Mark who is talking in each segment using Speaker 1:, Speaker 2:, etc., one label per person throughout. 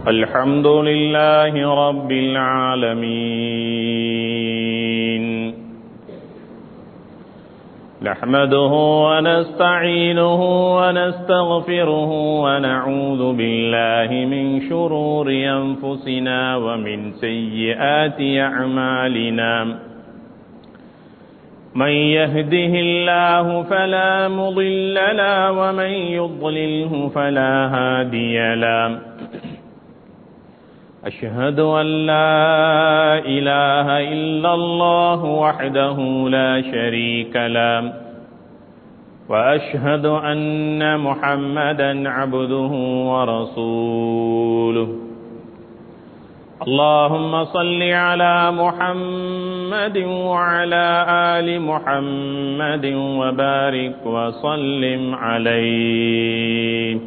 Speaker 1: الحمد لله رب العالمين نحمده ونستعينه ونستغفره ونعوذ بالله من شرور أنفسنا ومن سيئات أعمالنا من يهده الله فلا مضل له ومن يضلله فلا هادي له أشهد أن لا إله إلا الله وحده لا شريك له وأشهد أن محمدا عبده ورسوله اللهم صل على محمد وعلى آل محمد وبارك وسلم عليه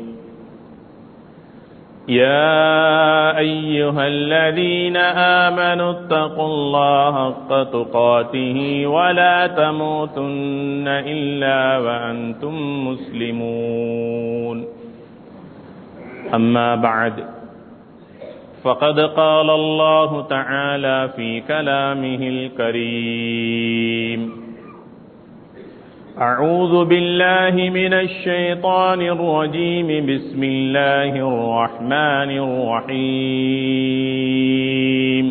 Speaker 1: يا أيها الذين آمنوا اتقوا الله حق تقاته ولا تموتن إلا وأنتم مسلمون أما بعد فقد قال الله تعالى في كلامه الكريم أعوذ بالله من الشيطان الرجيم بسم الله الرحمن الرحيم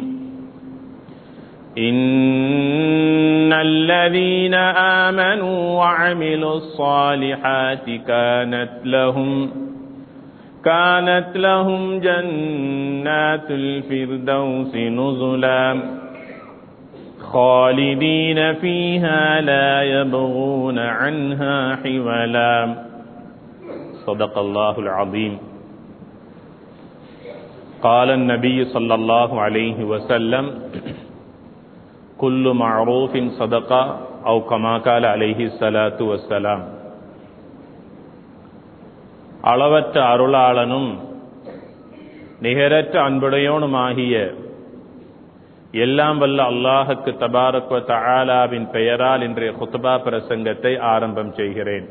Speaker 1: إن الذين آمنوا وعملوا الصالحات كانت لهم كانت لهم جنات الفردوس نزلا خالدين فيها لا يبغون عنها حولا صدق الله العظيم قال النبي صلى الله عليه وسلم كل معروف صدقة أو كما قال عليه الصلاة والسلام அளவற்ற அருளாளனும் நிகரற்ற அன்புடையோனுமாகிய எல்லாம் வல்ல அல்லாஹுக்கு தபாரக்வ தஆலாவின் பெயரால் இன்றைய குத்துபா பிரசங்கத்தை ஆரம்பம் செய்கிறேன்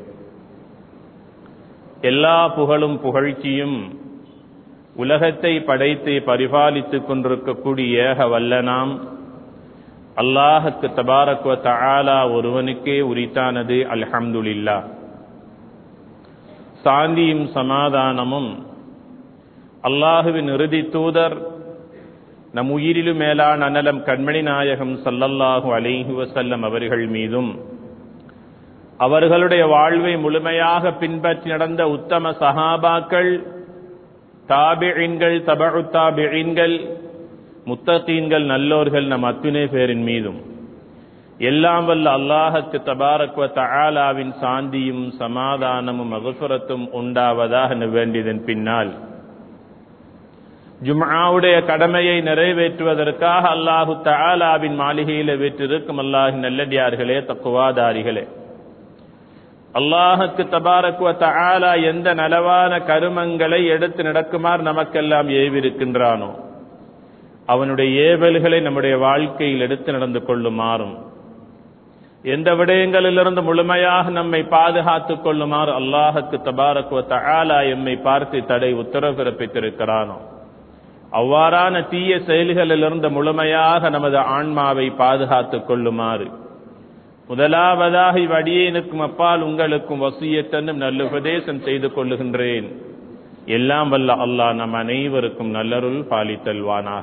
Speaker 1: எல்லா புகழும் புகழ்ச்சியும் உலகத்தை படைத்து பரிபாலித்துக் கொண்டிருக்கக்கூடிய ஏக வல்லனாம் அல்லாஹுக்கு தபாரக்வ தஆலா ஒருவனுக்கே உரித்தானது அல்ஹம்துலில்லா சாந்தியும் சமாதானமும் அல்லாஹுவின் இறுதி தூதர் நம் உயிரிலும் மேலான அனலம் கண்மணி நாயகம் சல்லல்லாஹு அலைஹி வசல்லம் அவர்கள் மீதும் அவர்களுடைய வாழ்வை முழுமையாக பின்பற்றி நடந்த உத்தம சஹாபாக்கள் தாபிழின்கள் தபு தாபிழின்கள் முத்தகீன்கள் நல்லோர்கள் நம் அத்துணை பேரின் மீதும் எல்லாம் வல்ல அல்லாஹுக்கு தபாரக்வ தஆலாவின் சாந்தியும் சமாதானமும் மகசுரத்தும் உண்டாவதாக வேண்டியதன் பின்னால் ஜும்ஆவுடைய கடமையை நிறைவேற்றுவதற்காக அல்லாஹு தஆலாவின் மாளிகையில் வீற்றிருக்கும் அல்லாஹின் நல்லடியார்களே தக்குவாதாரிகளே அல்லாஹுக்கு தபாரக்குவ தஆலா எந்த நலவான கருமங்களை எடுத்து நடக்குமாறு நமக்கெல்லாம் ஏவிருக்கின்றானோ அவனுடைய ஏவல்களை நம்முடைய வாழ்க்கையில் எடுத்து நடந்து கொள்ளுமாறும் எந்த விடயங்களிலிருந்து முழுமையாக நம்மை பாதுகாத்துக் கொள்ளுமாறு அல்லாஹுக்கு தபாரக்குவ தஆலா எம்மை பார்த்து தடை உத்தரவு பிறப்பித்திருக்கிறானோ அவ்வாறான தீய செயல்களிலிருந்து முழுமையாக நமது ஆன்மாவை பாதுகாத்துக் கொள்ளுமாறு முதலாவதாக இவ்வடியேனுக்கும் அப்பால் உங்களுக்கும் வசியத்தன்னும் நல்ல உபதேசம் செய்து கொள்ளுகின்றேன் எல்லாம் வல்ல அல்லாஹ் நம் அனைவருக்கும் நல்லருள் பாலித்தல்வானாக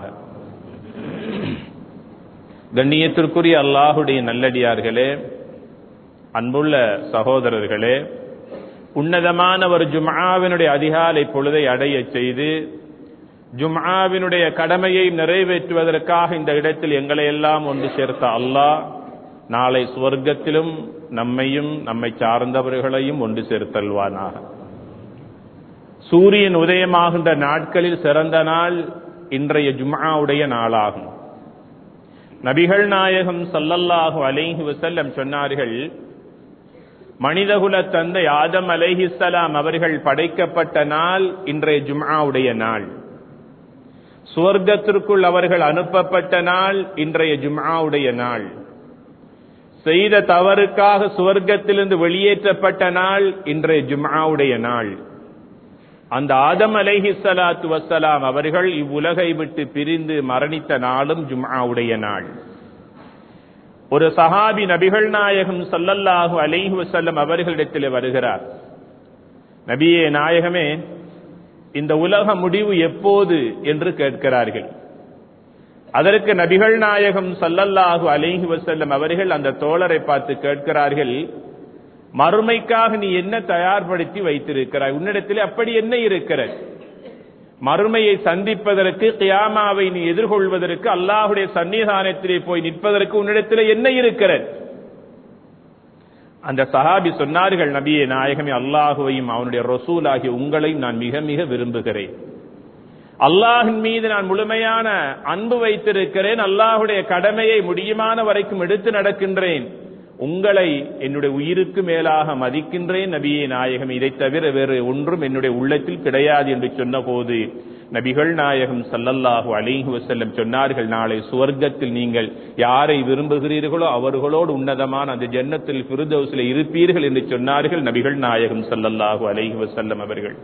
Speaker 1: கண்ணியத்திற்குரிய அல்லாஹுடைய நல்லடியார்களே அன்புள்ள சகோதரர்களே உன்னதமான ஒரு ஜும்ஆவினுடைய அதிகாலை பொழுதை அடைய செய்து ஜும்ஆவினுடைய கடமையை நிறைவேற்றுவதற்காக இந்த இடத்தில் எங்களை எல்லாம் ஒன்று சேர்த்த அல்லாஹ் நாளை சுவர்க்கத்திலும் நம்மையும் நம்மை சார்ந்தவர்களையும் ஒன்று சேர்த்தல்வானாக சூரியன் உதயமாகின்ற நாட்களில் சிறந்த நாள் இன்றைய ஜும்ஆவுடைய நாளாகும் நபிகள் நாயகம் சல்லல்லாஹு அலைஹி வசல்லம் சொன்னார்கள் மனிதகுல தந்தை ஆதம் அலைஹிஸ்ஸலாம் அவர்கள் படைக்கப்பட்ட நாள் இன்றைய ஜும்ஆவுடைய நாள் சுவர்க்கத்திற்குள் அவர்கள் அனுப்பப்பட்ட நாள் இன்றைய ஜும்ஆவுடைய நாள் செய்த தவறுக்காக சுவர்க்கத்திலிருந்து வெளியேற்றப்பட்ட நாள் இன்றைய ஜும்ஆவுடைய நாள் அந்த ஆதம் அலைஹி ஸலாத்து வஸ்ஸலாம் அவர்கள் இவ்வுலகை விட்டு பிரிந்து மரணித்த நாளும் ஜும்ஆவுடைய நாள் ஒரு சஹாபி நபிகள் நாயகம் ஸல்லல்லாஹு அலைஹி வஸல்லம் அவர்களிடத்தில் வருகிறார் நபியே நாயகமே இந்த உலக முடிவு எப்போது என்று கேட்கிறார்கள் அதற்கு நபிகள் நாயகம் ஸல்லல்லாஹு அலைஹி வஸல்லம் அவர்கள் அந்த தோழரை பார்த்து கேட்கிறார்கள் மறுமைக்காக நீ என்ன தயார்படுத்தி வைத்திருக்கிறாய் உன்னிடத்தில் அப்படி என்ன இருக்கிறது மறுமையை சந்திப்பதற்கு கியாமாவை நீ எதிர்கொள்வதற்கு அல்லாஹுடைய சன்னிதானத்திலே போய் நிற்பதற்கு உன்னிடத்தில் என்ன இருக்கிறது அந்த சஹாபி சொன்னார்கள் நபியே நாயகமே அல்லாஹுவையும் அவனுடைய ரசூல் ஆகிய உங்களையும் நான் மிக மிக விரும்புகிறேன் அல்லாஹின் மீது நான் முழுமையான அன்பு வைத்திருக்கிறேன் அல்லாஹுடைய கடமையை முடியுமான வரைக்கும் எடுத்து நடக்கின்றேன் உங்களை என்னுடைய உயிருக்கு மேலாக மதிக்கின்றேன் நபியே நாயகம் இதை தவிர வேறு ஒன்றும் என்னுடைய உள்ளத்தில் கிடையாது என்று சொன்னபோது நபிகள் நாயகம் சல்லல்லாஹு அலைஹி வஸல்லம் சொன்னார்கள் நாளை சுவர்க்கத்தில் நீங்கள் யாரை விரும்புகிறீர்களோ அவர்களோடு உன்னதமான அந்த ஜன்னத்தில் ஃபிர்தௌஸில் இருப்பீர்கள் என்று சொன்னார்கள் நபிகள் நாயகம் சல்லல்லாஹு அலைஹி வஸல்லம் அவர்கள்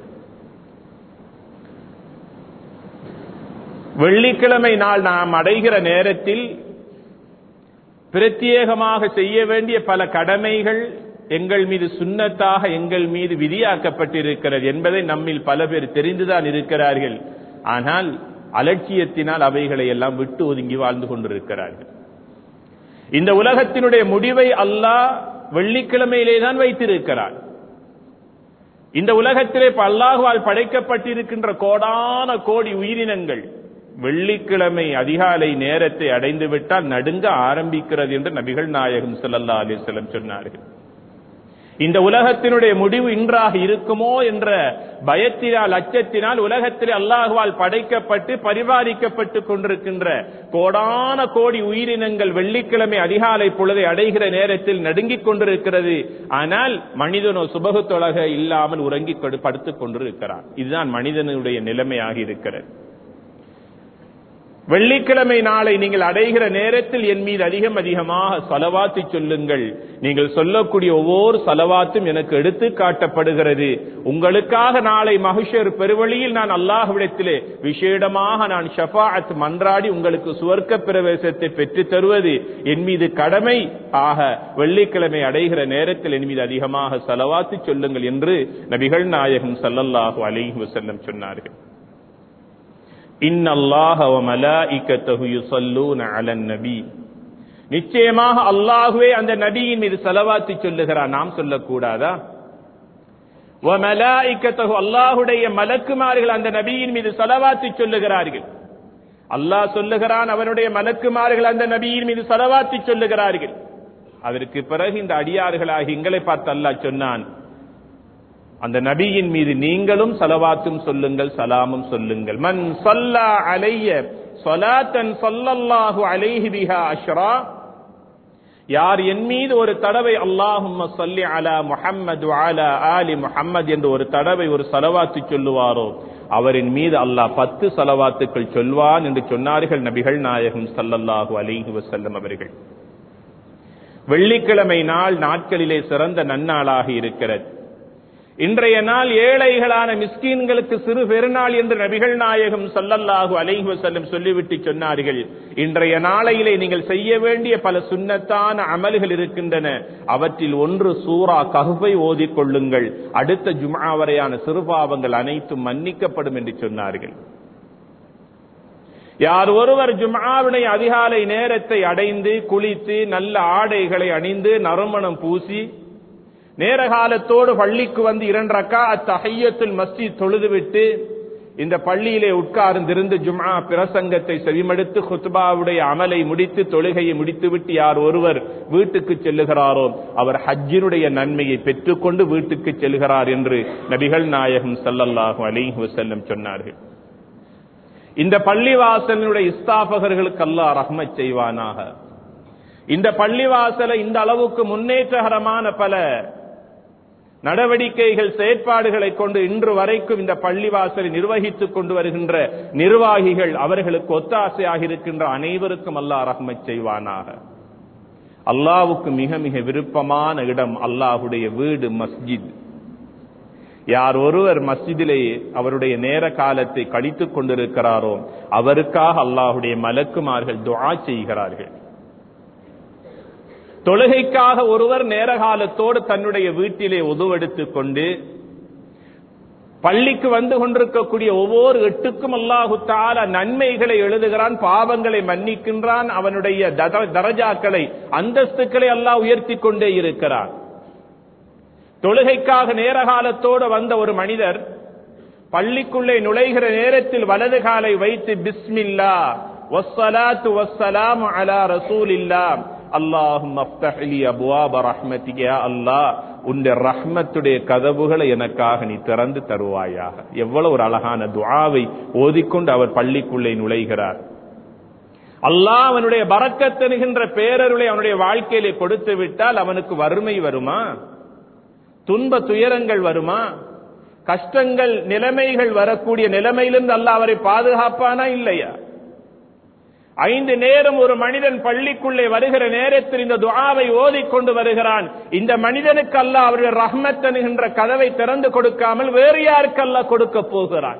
Speaker 1: வெள்ளிக்கிழமை நாள் நாம் அடைகிற நேரத்தில் பிரத்யேகமாக செய்ய வேண்டிய பல கடமைகள் எங்கள் மீது சுண்ணத்தாக எங்கள் மீது விதியாக்கப்பட்டிருக்கிறது என்பதை நம்மில் பல பேர் தெரிந்துதான் இருக்கிறார்கள் ஆனால் அலட்சியத்தினால் அவைகளை எல்லாம் விட்டு ஒதுங்கி வாழ்ந்து கொண்டிருக்கிறார்கள் இந்த உலகத்தினுடைய முடிவை அல்லாஹ் வெள்ளிக்கிழமையிலே தான் வைத்திருக்கிறார் இந்த உலகத்திலே அல்லாஹுவால் படைக்கப்பட்டிருக்கின்ற கோடான கோடி உயிரினங்கள் வெள்ளிக்கிழமை அதிகாலை நேரத்தை அடைந்து விட்டால் நடுங்க ஆரம்பிக்கிறது என்று நபிகள் நாயகம் ஸல்லல்லாஹு அலைஹி வஸல்லம் சொன்னார்கள் இந்த உலகத்தினுடைய முடிவு இன்றாக இருக்குமோ என்ற பயத்தினால் அச்சத்தினால் உலகத்தில் அல்லாஹுவால் படைக்கப்பட்டு பரிபாலிக்கப்பட்டு கொண்டிருக்கின்ற கோடான கோடி உயிரினங்கள் வெள்ளிக்கிழமை அதிகாலை பொழுதை அடைகிற நேரத்தில் நடுங்கிக் கொண்டிருக்கிறது ஆனால் மனிதனோ சுபகு தொழக இல்லாமல் உறங்கி படுத்துக் கொண்டிருக்கிறான் இதுதான் மனிதனுடைய நிலைமையாக இருக்கிறது வெள்ளிக்கிழமை நாளை நீங்கள் அடைகிற நேரத்தில் என் மீது அதிகம் அதிகமாக சலவாத்து சொல்லுங்கள் நீங்கள் சொல்லக்கூடிய ஒவ்வொரு சலவாத்தும் எனக்கு எடுத்து காட்டப்படுகிறது உங்களுக்காக நாளை மகிஷர் பெருவழியில் நான் அல்லாஹ்விடத்திலே விசேடமாக நான் ஷஃபாஅத் மன்றாடி உங்களுக்கு சுவர்க்க பிரவேசத்தை பெற்றுத் தருவது என் மீது கடமை ஆக வெள்ளிக்கிழமை அடைகிற நேரத்தில் என் மீது அதிகமாக சலவாத்து சொல்லுங்கள் என்று நபிகள் நாயகம் சல்லல்லாஹு அலைஹி வஸல்லம் சொன்னார்கள் நிச்சயமாக அல்லாஹுவே அந்த நபியின் மீது செலவாத்தி சொல்லுகிறார் நாம் சொல்லக்கூடாதா அல்லாஹுடைய மலக்குமார்கள் அந்த நபியின் மீது செலவாத்தி சொல்லுகிறார்கள் அல்லாஹ் சொல்லுகிறான் அவனுடைய மலக்குமார்கள் அந்த நபியின் மீது செலவாத்தி சொல்லுகிறார்கள் அதற்கு பிறகு இந்த அடியார்களாகி எங்களை பார்த்து அல்லாஹ் சொன்னான் அந்த நபியின் மீது நீங்களும் சலவாத்தும் சொல்லுங்கள் சலாமும் சொல்லுங்கள் மன் சல்லா அலைய சொலாத்தன் சொல்லல்லாஹு அலைஹி பிஹா அஷ்ரா யார் என் மீது ஒரு தடவை அல்லாஹும் சொல்லி அலா முஹம்மது அலா ஆலி முஹம்மது என்று ஒரு தடவை ஒரு சலவாத்து சொல்லுவாரோ அவரின் மீது அல்லாஹ் பத்து சலவாத்துக்கள் சொல்வான் என்று சொன்னார்கள் நபிகள் நாயகம் சல்லல்லாஹு அலைஹி வசல்லம் அவர்கள் வெள்ளிக்கிழமை நாள் நாட்களிலே சிறந்த நன்னாளாக இருக்கிறது இன்றைய நாள் ஏழைகளான மிஸ்கீன்களுக்கு சிறு பெருநாள் என்று நபிகள் நாயகம் சல்லல்லாஹு அலைஹி வஸல்லம் சொல்லிவிட்டு சொன்னார்கள் இன்றைய நாளையிலே நீங்கள் செய்ய வேண்டிய பல சுன்னத்தான அமல்கள் இருக்கின்றன அவற்றில் ஒன்று சூரா கஹ்வை ஓதிக் கொள்ளுங்கள் அடுத்த ஜும்ஆ வரையான சிறுபாவங்கள் அனைத்தும் மன்னிக்கப்படும் என்று சொன்னார்கள் யார் ஒருவர் ஜும்ஆவுடைய அதிகாலை நேரத்தை அடைந்து குளித்து நல்ல ஆடைகளை அணிந்து நறுமணம் பூசி நேர காலத்தோடு பள்ளிக்கு வந்து இரண்டு ரக்கா அத்தஹையத்துல் மஸ்ஜித் தொழுதுவிட்டு இந்த பள்ளியிலே உட்கார்ந்திருந்து ஜும்ஆ பிரசங்கத்தை செவிமடுத்து ஹுத்பாவுடைய அமலை முடித்து தொழுகையை முடித்துவிட்டு யார் ஒருவர் வீட்டுக்கு செல்லுகிறாரோ அவர் ஹஜ்ஜினுடைய நன்மையை பெற்றுக்கொண்டு வீட்டுக்கு செல்கிறார் என்று நபிகள் நாயகம் சல்லல்லாஹு அலைஹி வஸல்லம் சொன்னார்கள் இந்த பள்ளிவாசலினுடைய இஸ்தாபகர்களுக்கு அல்லாஹ் ரஹ்மத் செய்வானாக இந்த பள்ளிவாசலை இந்த அளவுக்கு முன்னேற்றகரமான பல நடவடிக்கைகள் செயற்பாடுகளை கொண்டு இன்று வரைக்கும் இந்த பள்ளிவாசலை நிர்வகித்துக் கொண்டு வருகின்ற நிர்வாகிகள் அவர்களுக்கு ஒத்தாசையாக இருக்கின்ற அனைவருக்கும் அல்லாஹ் ரஹ்மத் செய்வானாக அல்லாவுக்கு மிக மிக விருப்பமான இடம் அல்லாஹுடைய வீடு மஸ்ஜித் யார் ஒருவர் மஸ்ஜிதிலே அவருடைய நேர காலத்தை கழித்துக் கொண்டிருக்கிறாரோ அவருக்காக அல்லாஹுடைய மலக்குமார்கள் துஆ செய்கிறார்கள் தொழுகைக்காக ஒருவர் நேர காலத்தோடு தன்னுடைய வீட்டிலே உதுவெடுத்துக் கொண்டு பள்ளிக்கு வந்து கொண்டிருக்கக்கூடிய ஒவ்வொரு எட்டுக்கும் அல்லாஹு தால நன்மைகளை எழுதுகிறான் பாவங்களை மன்னிக்கின்றான் அவனுடைய தரஜாக்களை அந்தஸ்துக்களை அல்லாஹ் உயர்த்தி கொண்டே இருக்கிறான் தொழுகைக்காக நேர காலத்தோடு வந்த ஒரு மனிதர் பள்ளிக்குள்ளே நுழைகிற நேரத்தில் வலது காலை வைத்து பிஸ்மில்லா வஸ்ஸலாத்து வஸ்ஸலாமு அலா ரசூலில்லா அல்லாஹும் அஃப்தஹ்லி அபுவாப ரஹ்மத்திக யா அல்லாஹ் உன்னுடைய ரஹ்மத்துடைய கதவுகளை எனக்காக நீ திறந்து தருவாயாக எவ்வளவு ஒரு அழகான துஆவை ஓதிக்கொண்டு அவர் பள்ளிக்குள்ளே நுழைகிறார் அல்லாஹ் அவனுடைய பறக்கத்தனுகின்ற பேரருளை அவனுடைய வாழ்க்கையிலே கொடுத்து விட்டால் அவனுக்கு வறுமை வருமா துன்ப துயரங்கள் வருமா கஷ்டங்கள் நிலைமைகள் வரக்கூடிய நிலைமையிலிருந்து அல்லாஹ் அவரை பாதுகாப்பானா இல்லையா ஐந்து நேரம் ஒரு மனிதன் பள்ளிக்குள்ளே வருகிற நேரத்தில் இந்த துஆவை ஓதிக்கொண்டு வருகிறான் இந்த மனிதனுக்கு அல்லாஹ் அவருடைய ரஹ்மத் என்கின்ற கதவை திறந்து கொடுக்காமல் வேறு யாருக்கு அல்லாஹ் கொடுக்க போகிறான்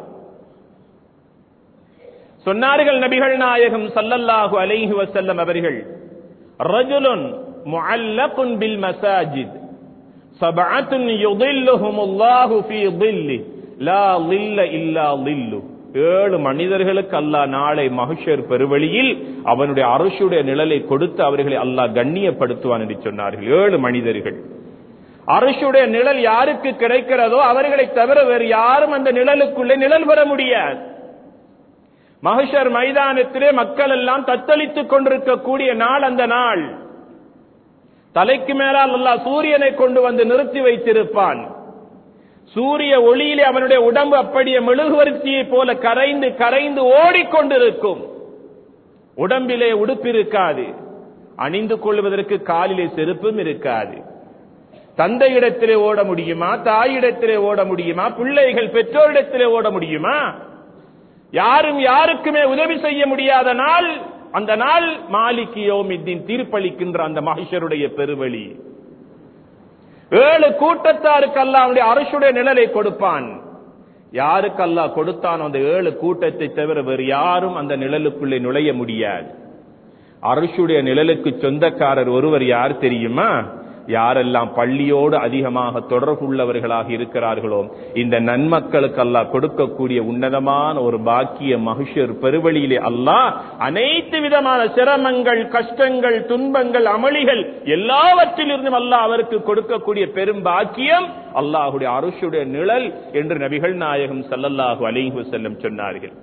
Speaker 1: சொன்னார்கள் நபிகள் நாயகம் சல்லல்லாஹு அலைஹி வஸல்லம் அவர்கள் ரஜுலுன் முஅல்லகுன் பில் மசாஜித் சபஅத்துன் யுதில்லுஹுமுல்லாஹு ஃபீ ظில்லி லா ظில்ல இல்லா ظில்லு ஏழு மனிதர்களுக்கு அல்லாஹ் நாளை மகிஷர் பெருவழியில் அவனுடைய அரசுடைய நிழலை கொடுத்து அவர்களை அல்லாஹ் கண்ணியப்படுத்துவான் என்று சொன்னார்கள் ஏழு மனிதர்கள் அரசுடைய நிழல் யாருக்கு கிடைக்கிறதோ அவர்களை தவிர வேறு யாரும் அந்த நிழலுக்குள்ளே நிழல் பெற முடியாது மகிஷர் மைதானத்திலே மக்கள் எல்லாம் தத்தளித்துக் கொண்டிருக்கக்கூடிய நாள் அந்த நாள் தலைக்கு மேலால் அல்லாஹ் சூரியனை கொண்டு வந்து நிறுத்தி வைத்திருப்பான் சூரிய ஒளியிலே அவனுடைய உடம்பு அப்படியே மெழுகுவர்த்தியை போல கரைந்து கரைந்து ஓடிக்கொண்டிருக்கும் உடம்பிலே உடுப்பு இருக்காது அணிந்து கொள்வதற்கு காலிலே செருப்பும் இருக்காது தந்தையிடத்திலே ஓட முடியுமா தாயிடத்திலே ஓட முடியுமா பிள்ளைகள் பெற்றோரிடத்திலே ஓட முடியுமா யாரும் யாருக்குமே உதவி செய்ய முடியாத நாள் அந்த நாள் மாலிக்கு யோமித்தின் தீர்ப்பளிக்கின்ற அந்த மகிஷருடைய பெருவழி ஏழு கூட்டத்தாருக்கு அல்லாஹ் அவனுடைய அரசுடைய நிழலை கொடுப்பான் யாருக்கு அல்லாஹ் கொடுத்தான் அந்த ஏழு கூட்டத்தை தவிர வேறு யாரும் அந்த நிழலுக்குள்ளே நுழைய முடியாது அரசுடைய நிழலுக்கு சொந்தக்காரர் ஒருவர் யார் தெரியுமா யாரெல்லாம் பள்ளியோடு அதிகமாக தொடர்புள்ளவர்களாக இருக்கிறார்களோ இந்த நன்மக்களுக்கு அல்லாஹ் கொடுக்கக்கூடிய உன்னதமான ஒரு பாக்கிய மகிஷர் பெருவழியிலே அல்லாஹ் அனைத்து விதமான சிரமங்கள் கஷ்டங்கள் துன்பங்கள் அமளிகள் எல்லாவற்றிலிருந்தும் அல்லாஹ் அவருக்கு கொடுக்கக்கூடிய பெரும் பாக்கியம் அல்லாஹுடைய அரசுடைய நிழல் என்று நபிகள் நாயகம் சல்லல்லாஹு அலைஹி செல்லம் சொன்னார்கள்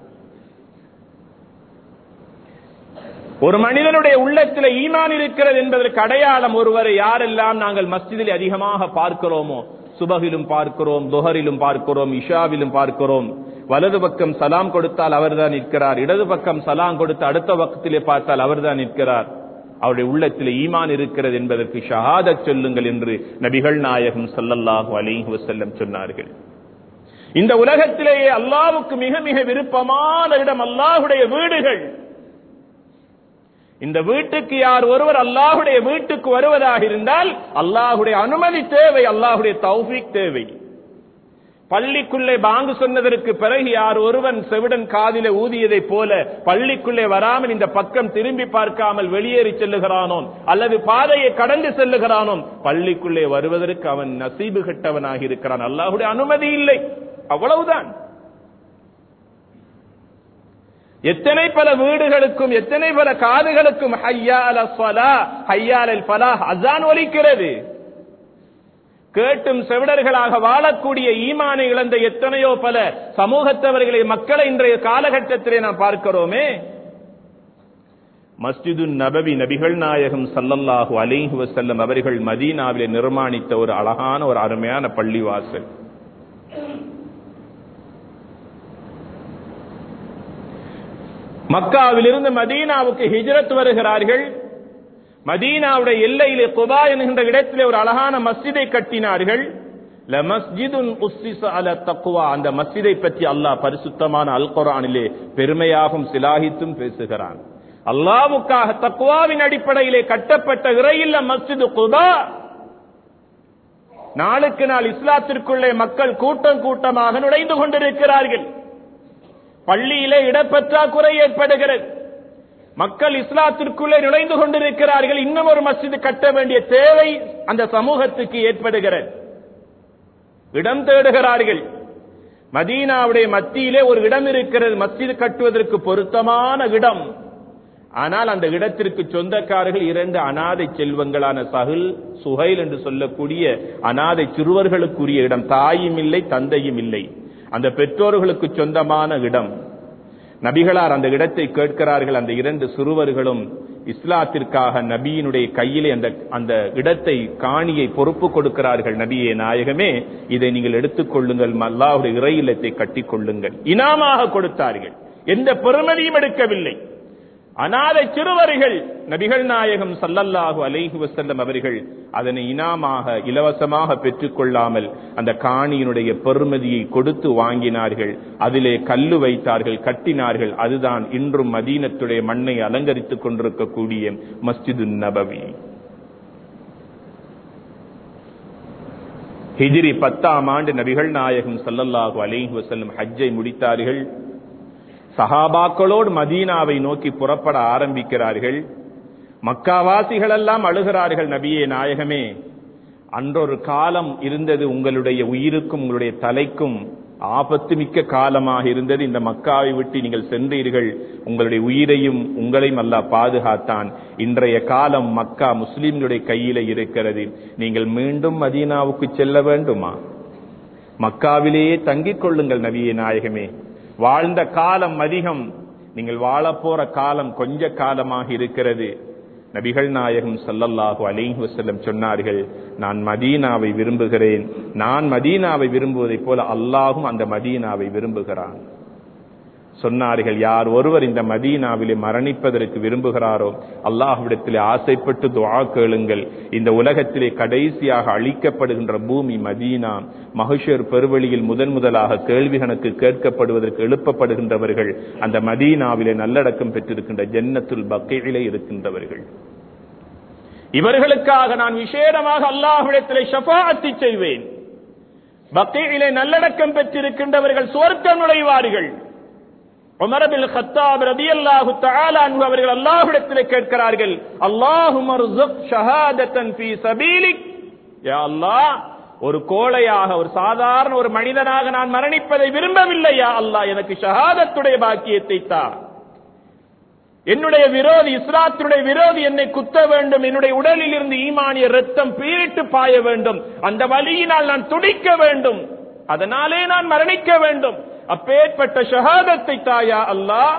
Speaker 1: ஒரு மனிதனுடைய உள்ளத்தில் ஈமான் இருக்கிறது என்பதற்கு அடையாளம் ஒருவரை யாரெல்லாம் நாங்கள் மஸ்ஜிதில் அதிகமாக பார்க்கிறோமோ சுபகிலும் பார்க்கிறோம் துஹரிலும் பார்க்கிறோம் இஷாவிலும் பார்க்கிறோம் வலது பக்கம் சலாம் கொடுத்தால் அவர்தான் நிற்கிறார் இடது பக்கம் சலாம் கொடுத்து அடுத்த பக்கத்திலே பார்த்தால் அவர்தான் நிற்கிறார் அவருடைய உள்ளத்தில் ஈமான் இருக்கிறது என்பதற்கு ஷஹாதத் சொல்லுங்கள் என்று நபிகள் நாயகம் சல்லல்லாஹு அலைஹி வஸல்லம் சொன்னார்கள் இந்த உலகத்திலேயே அல்லாவுக்கு மிக மிக விருப்பமான இடம் அல்லாஹுடைய வீடுகள் இந்த வீட்டுக்கு யார் ஒருவர் அல்லாஹுடைய வீட்டுக்கு வருவதாக இருந்தால் அல்லாஹுடைய அனுமதி தேவை அல்லாஹுடைய தௌஃபீக் தேவை பள்ளிக்குள்ளே பாங்கு சொன்னதற்கு பிறகு யார் ஒருவன் செவிடன் காதில ஊதியதை போல பள்ளிக்குள்ளே வராமல் இந்த பக்கம் திரும்பி பார்க்காமல் வெளியேறி செல்லுகிறானோ அல்லது பாதையை கடந்து செல்லுகிறானோ பள்ளிக்குள்ளே வருவதற்கு அவன் நசீபு கெட்டவனாக இருக்கிறான் அல்லாஹுடைய அனுமதி இல்லை அவ்வளவுதான் எத்தனை பல வீடுகளுக்கும் எத்தனை பல காதுகளுக்கும் ஹையால ஃபலா ஹையால் ஃபலா அசான் ஒலிக்கிறது கேட்டும் செவிடர்களாக வாழக்கூடிய ஈமானை இழந்த எத்தனையோ பல சமூகத்தவர்களை மக்களை இன்றைய காலகட்டத்திலே நாம் பார்க்கிறோமே மஸ்ஜிது நபவி நபிகள் நாயகம் சல்லல்லாஹு அலைஹி வசல்லம் அவர்கள் மதீனாவிலே நிர்மாணித்த ஒரு அழகான ஒரு அருமையான பள்ளிவாசல் மக்காவிலிருந்து மதீனாவுக்கு ஹிஜ்ரத் வருகிறார்கள் மதீனாவுடைய எல்லையிலே குபா என்கின்ற இடத்திலே ஒரு அழகான மஸ்ஜிதை கட்டினார்கள் அந்த மஸ்ஜிதை பற்றி அல்லாஹ் பரிசுத்தமான அல் குரானிலே பெருமையாகும் சிலாகித்தும் பேசுகிறான் அல்லாவுக்காக தக்குவாவின் அடிப்படையிலே கட்டப்பட்ட இறையில்ல மஸ்ஜிது குபா நாளுக்கு நாள் இஸ்லாத்திற்குள்ளே மக்கள் கூட்டம் கூட்டமாக நுழைந்து கொண்டிருக்கிறார்கள் பள்ளியிலே இடப்பற்றாக்குறை ஏற்படுகிறது மக்கள் இஸ்லாத்திற்குள்ளே நுழைந்து கொண்டிருக்கிறார்கள் இன்னும் ஒரு மஸ்ஜித் கட்ட வேண்டிய தேவை அந்த சமூகத்துக்கு ஏற்படுகிறது இடம் தேடுகிறார்கள் மதீனாவுடைய மத்தியிலே ஒரு இடம் இருக்கிறது மஸ்ஜித் கட்டுவதற்கு பொருத்தமான இடம் ஆனால் அந்த இடத்திற்கு சொந்தக்காரர்கள் இரண்டு அனாதை செல்வங்களான சஹில் சுஹைல் என்று சொல்லக்கூடிய அனாதை சிறுவர்களுக்குரிய இடம் தாயும் இல்லை தந்தையும் இல்லை அந்த பெற்றோர்களுக்கு சொந்தமான இடம் நபிகளார் அந்த இடத்தை கேட்கிறார்கள் அந்த இரண்டு சிறுவர்களும் இஸ்லாத்திற்காக நபியினுடைய கையிலே அந்த அந்த இடத்தை காணியை பொறுப்பு கொடுக்கிறார்கள் நபியே நாயகமே இதை நீங்கள் எடுத்துக்கொள்ளுங்கள் அல்லாஹுடைய இறை இல்லத்தை கட்டிக் கொள்ளுங்கள் இனாமாக கொடுத்தார்கள் எந்த பெருமதியும் எடுக்கவில்லை அநாதை சிறுவர்கள் நபிகள் நாயகம் சல்லல்லாஹு அலைஹி வசல்லம் அவர்கள் அதனை இனாமாக இலவசமாக பெற்றுக் கொள்ளாமல் அந்த காணியினுடைய பெருமதியை கொடுத்து வாங்கினார்கள் அதிலே கல்லு வைத்தார்கள் கட்டினார்கள் அதுதான் இன்றும் மதீனத்துடைய மண்ணை அலங்கரித்துக் கொண்டிருக்கக்கூடிய மஸ்ஜிது நபவி ஹிஜ்ரி பத்தாம் ஆண்டு நபிகள் நாயகம் சல்லல்லாஹு அலைஹி வசல்லம் ஹஜ்ஜை முடித்தார்கள் சஹாபாக்களோடு மதீனாவை நோக்கி புறப்பட ஆரம்பிக்கிறார்கள் மக்காவாசிகள் எல்லாம் அழுகிறார்கள் நபியே நாயகமே அன்றொரு காலம் இருந்தது உங்களுடைய உயிருக்கும் உங்களுடைய தலைக்கும் ஆபத்து மிக்க காலமாக இருந்தது இந்த மக்காவை விட்டு நீங்கள் சென்றீர்கள் உங்களுடைய உயிரையும் உங்களையும் அல்ல பாதுகாத்தான் இன்றைய காலம் மக்கா முஸ்லிம்களுடைய கையில இருக்கிறது நீங்கள் மீண்டும் மதீனாவுக்கு செல்ல வேண்டுமா மக்காவிலேயே தங்கிக் கொள்ளுங்கள் நபியே நாயகமே வாழ்ந்த காலம் அதிகம் நீங்கள் வாழப்போற காலம் கொஞ்ச காலமாக இருக்கிறது நபிகள் நாயகம் சல்லல்லாஹு அலைஹி வஸல்லம் சொன்னார்கள் நான் மதீனாவை விரும்புகிறேன் நான் மதீனாவை விரும்புவதைப் போல அல்லாஹும் அந்த மதீனாவை விரும்புகிறான் சொன்னார்கள் யார் ஒருவர் இந்த மதீனாவிலே மரணிப்பதற்கு விரும்புகிறாரோ அல்லாஹ்விடத்திலே ஆசைப்பட்டு துஆ கேளுங்கள் இந்த உலகத்திலே கடைசியாக அழிக்கப்படுகின்ற பூமி மதீனா மகிஷர் பெருவெளியில் முதன் முதலாக கேள்வி கணக்கு கேட்கப்படுவதற்கு எழுப்பப்படுகின்றவர்கள் அந்த மதீனாவிலே நல்லடக்கம் பெற்றிருக்கின்ற ஜன்னத்துல் பக்கையிலே இருக்கின்றவர்கள் இவர்களுக்காக நான் விசேடமாக அல்லாஹ்விடத்திலே ஷஃபாஅத்தி செய்வேன் பக்கையிலே நல்லடக்கம் பெற்றிருக்கின்றவர்கள் சுவர்க்கம் நுழைவார்கள் உமரபில் ஹத்தாப் ரதியல்லாஹு தஆலா அன்ஹு அவர்கள் அல்லாஹ்விடத்திலே கேட்கிறார்கள் அல்லாஹும்ம ர்ஸுக் ஷஹாதத்தன் ஃபீ சபீலிக் யா அல்லாஹ் ஒரு கோழையாக ஒரு சாதாரண ஒரு மனிதனாக நான் மரணிப்பதை விரும்பவில்லை யா அல்லாஹ் எனக்கு ஷஹாதத்துடைய பாக்கியத்தை தா என்னுடைய விரோதி இஸ்லாத்துடைய விரோதி என்னை குத்த வேண்டும் என்னுடைய உடலில் இருந்து ஈமானிய ரத்தம் பீரிட்டு பாய வேண்டும் அந்த வழியினால் நான் துடிக்க வேண்டும் அதனாலே நான் மரணிக்க வேண்டும் அப்பேற்பட்ட ஷஹாதத்தை தாயா அல்லாஹ்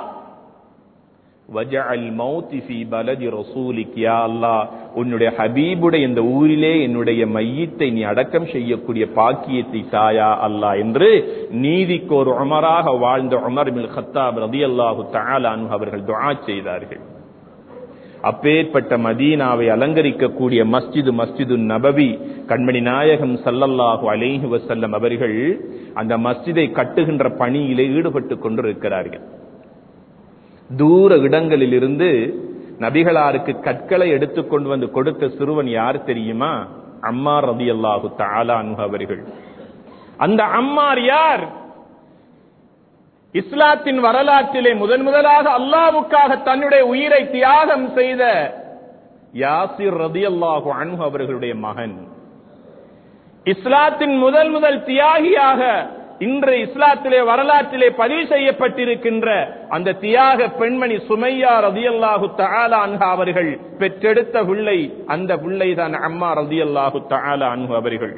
Speaker 1: வஜஅல் மௌத்தி ஃபீ பலதி ரசூலிக் யா அல்லாஹ் உன்னுடைய ஹபீபுடைய இந்த ஊரிலே என்னுடைய மையத்தை நீ அடக்கம் செய்யக்கூடிய பாக்கியத்தை தாயா அல்லாஹ் என்று நீதிக்கு ஒரு உமராக வாழ்ந்த உமர் பின் கத்தாப் ரதியல்லாஹு தஆலா அன்ஹு அவர்கள் துஆ செய்தார்கள் அப்பேற்பட்ட மதீனாவை அலங்கரிக்கக்கூடிய மஸ்ஜிது மஸ்ஜிது நபவி கண்மணி நாயகம் சல்லல்லாஹு அலைஹி வசல்லம் அவர்கள் அந்த மஸ்ஜிதை கட்டுகின்ற பணியிலே ஈடுபட்டு கொண்டிருக்கிறார்கள் தூர இடங்களில் இருந்து நபிகளாருக்கு கற்களை எடுத்துக்கொண்டு வந்து கொடுத்த சிறுவன் யார் தெரியுமா அம்மார் ரதி அல்லாஹு தாலானு அவர்கள் அந்த அம்மார் யார் இஸ்லாத்தின் வரலாற்றிலே முதன் முதலாக அல்லாவுக்காக தன்னுடைய உயிரை தியாகம் செய்த யாசிர் ரதி அல்லாஹு அன்ஹு அவர்களுடைய மகன் இஸ்லாத்தின் முதல் முதல் தியாகியாக இன்று இஸ்லாத்திலே வரலாற்றிலே பதிவு செய்யப்பட்டிருக்கின்ற அந்த தியாக பெண்மணி சுமையா ரதியல்லாஹு தஆலா அன்ஹா அவர்கள் பெற்றெடுத்த பிள்ளை அந்த பிள்ளை தான் அம்மா ரதியல்லாஹு தஆலா அன்ஹு அவர்கள்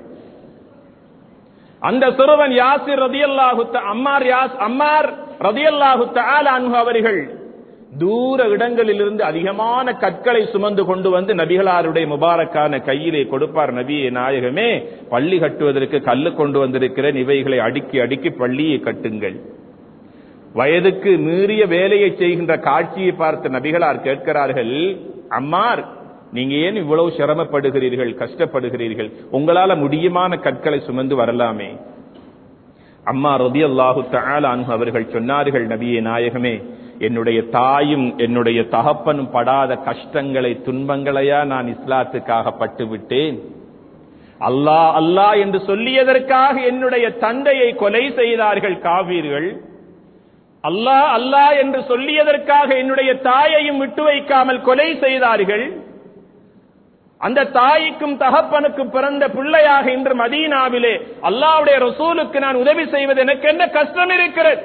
Speaker 1: அந்த சிறுவன் யாசிர் ரதியல்லாஹு அம்மார் யாஸ் அம்மார் ரதியல்லாஹு தஆலா அன்ஹு அவர்கள் தூர இடங்களிலிருந்து அதிகமான கற்களை சுமந்து கொண்டு வந்து நபிகளாருடைய முபாரக்கான கையிலே கொடுப்பார் நபியே நாயகமே பள்ளி கட்டுவதற்கு கல்லு கொண்டு வந்திருக்கிறேன் இவைகளை அடுக்கி அடுக்கி பள்ளியை கட்டுங்கள் வயதுக்கு மீறிய வேலையை செய்கின்ற காட்சியை பார்த்த நபிகளார் கேட்கிறார்கள் அம்மார் நீங்க ஏன் இவ்வளவு சிரமப்படுகிறீர்கள் கஷ்டப்படுகிறீர்கள் உங்களால முடியுமான கற்களை சுமந்து வரலாமே அம்மா ரதி அல்லாஹு அன்ஹு அவர்கள் சொன்னார்கள் நபியே நாயகமே என்னுடைய தாயும் என்னுடைய தகப்பனும் படாத கஷ்டங்களை துன்பங்களையா நான் இஸ்லாத்துக்காக பட்டு விட்டேன் அல்லாஹ் அல்லாஹ் என்று சொல்லியதற்காக என்னுடைய தந்தையை கொலை செய்தார்கள் காவீர்கள் அல்லாஹ் அல்லாஹ் என்று சொல்லியதற்காக என்னுடைய தாயையும் விட்டு வைக்காமல் கொலை செய்தார்கள் அந்த தாய்க்கும் தகப்பனுக்கும் பிறந்த பிள்ளையாக இன்று மதீனாவிலே அல்லாஹ்வுடைய ரசூலுக்கு நான் உதவி செய்வது எனக்கு என்ன கஷ்டம் இருக்கிறது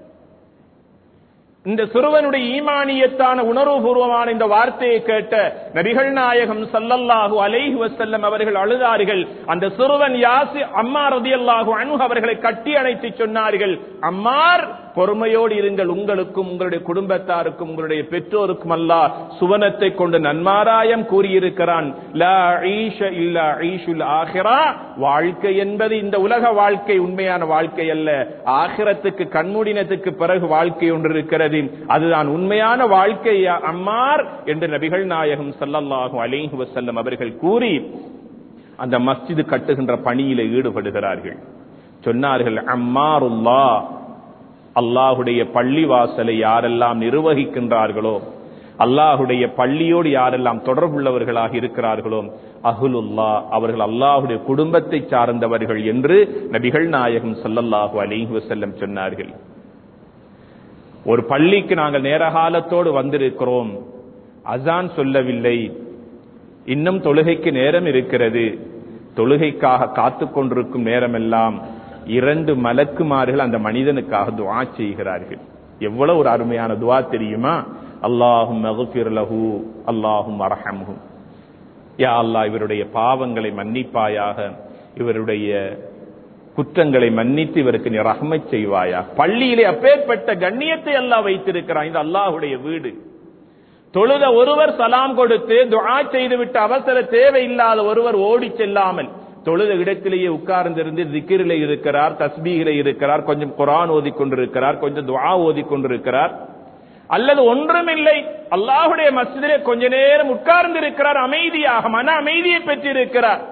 Speaker 1: இந்த சிறுவனுடைய ஈமானியத்தான உணர்வுபூர்வமான இந்த வார்த்தையை கேட்ட நபிகள் நாயகம் சல்லல்லாஹு அலைஹி வஸல்லம் அவர்கள் அழுதார்கள் அந்த சிறுவன் யாசி அம்மார் ரதியல்லாஹு அன்ஹு அவர்களை கட்டி அணைத்து சொன்னார்கள் அம்மார் பொறுமையோடு இருங்கள் உங்களுக்கும் உங்களுடைய குடும்பத்தாருக்கும் உங்களுடைய பெற்றோருக்கும் அல்லாஹ் சுவனத்தை கொண்டு நன்மாராயம் கூறியிருக்கிறான் லா ஈஷ இல்லா ஈஷுல் ஆஹிரா வாழ்க்கை என்பது இந்த உலக வாழ்க்கை உண்மையான வாழ்க்கை அல்ல ஆகிரத்துக்கு கண்மூடினத்துக்கு பிறகு வாழ்க்கை ஒன்று இருக்கிறது அதுதான் உண்மையான வாழ்க்கை அம்மார் என்று நபிகள் நாயகம் ஸல்லல்லாஹு அலைஹி வஸல்லம் அவர்கள் கூறி அந்த மஸ்ஜிது கட்டுகின்ற பணியில ஈடுபடுகிறார்கள் சொன்னார்கள் அம்மாருல்லா அல்லாஹுடைய பள்ளி வாசலை யாரெல்லாம் நிர்வகிக்கின்றார்களோ அல்லாஹுடைய பள்ளியோடு யாரெல்லாம் தொடர்புள்ளவர்களாக இருக்கிறார்களோ அஹுலுல்லா அவர்கள் அல்லாஹுடைய குடும்பத்தை சார்ந்தவர்கள் என்று நபிகள் நாயகம் ஸல்லல்லாஹு அலைஹி வஸல்லம் சொன்னார்கள் ஒரு பள்ளிக்கு நாங்கள் நேரகாலத்தோடு வந்திருக்கிறோம் அசான் சொல்லவில்லை இன்னும் தொழுகைக்கு நேரம் இருக்கிறது தொழுகைக்காக காத்து கொண்டிருக்கும் நேரமெல்லாம் இரண்டு மலக்குமார்கள் அந்த மனிதனுக்காக துவா செய்கிறார்கள் எவ்வளவு ஒரு அருமையான துவா தெரியுமா அல்லாஹும் லஹு அல்லாஹும் அரஹம்ஹும் யா அல்லாஹ் இவருடைய பாவங்களை மன்னிப்பாயாக இவருடைய குற்றங்களை மன்னித்து இவருக்கு நீ ரஹ்மத் செய்வாயா பள்ளியிலே அப்பேற்பட்ட கண்ணியத்தை அல்லாஹ் வைத்திருக்கிறான் இது அல்லாஹுடைய வீடு தொழுத ஒருவர் சலாம் கொடுத்து துஆ செய்துவிட்டு அவசர தேவையில்லாத ஒருவர் ஓடி செல்லாமல் தொழுத இடத்திலேயே உட்கார்ந்திருந்து திக்கிரிலே இருக்கிறார் தஸ்பீகிலே இருக்கிறார் கொஞ்சம் குரான் ஓதி கொண்டிருக்கிறார் கொஞ்சம் துஆ ஓதி கொண்டிருக்கிறார் அல்லது ஒன்றுமில்லை அல்லாஹுடைய மஸ்ஜிதிலே கொஞ்ச நேரம் உட்கார்ந்து இருக்கிறார் அமைதியாக மன அமைதியை பெற்றிருக்கிறார்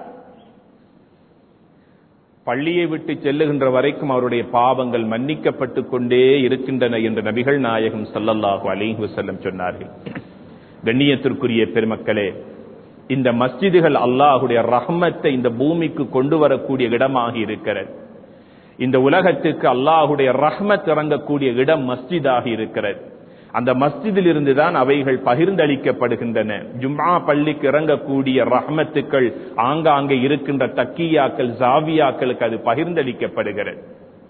Speaker 1: பள்ளியை விட்டு செல்லுகின்ற வரைக்கும் அவருடைய பாவங்கள் மன்னிக்கப்பட்டு கொண்டே இருக்கின்றன என்று நபிகள் நாயகம் சல்லல்லாஹு அலைஹி வஸல்லம் சொன்னார்கள் கண்ணியத்திற்குரிய பெருமக்களே இந்த மஸ்ஜிதுகள் அல்லாஹுடைய ரஹ்மத்தை இந்த பூமிக்கு கொண்டு வரக்கூடிய இடமாக இருக்கிறது இந்த உலகத்துக்கு அல்லாஹுடைய ரஹ்மத் இறங்கக்கூடிய இடம் மஸ்ஜிதாக இருக்கிறது அந்த மஸ்ஜிதில் இருந்துதான் அவைகள் பகிர்ந்தளிக்கப்படுகின்றன ஜும்மா பள்ளிக்கு இறங்கக்கூடிய ரஹ்மத்துக்கள் ஆங்காங்கே இருக்கின்ற தக்கியாக்கள் ஜாவியாக்களுக்கு அது பகிர்ந்தளிக்கப்படுகிறது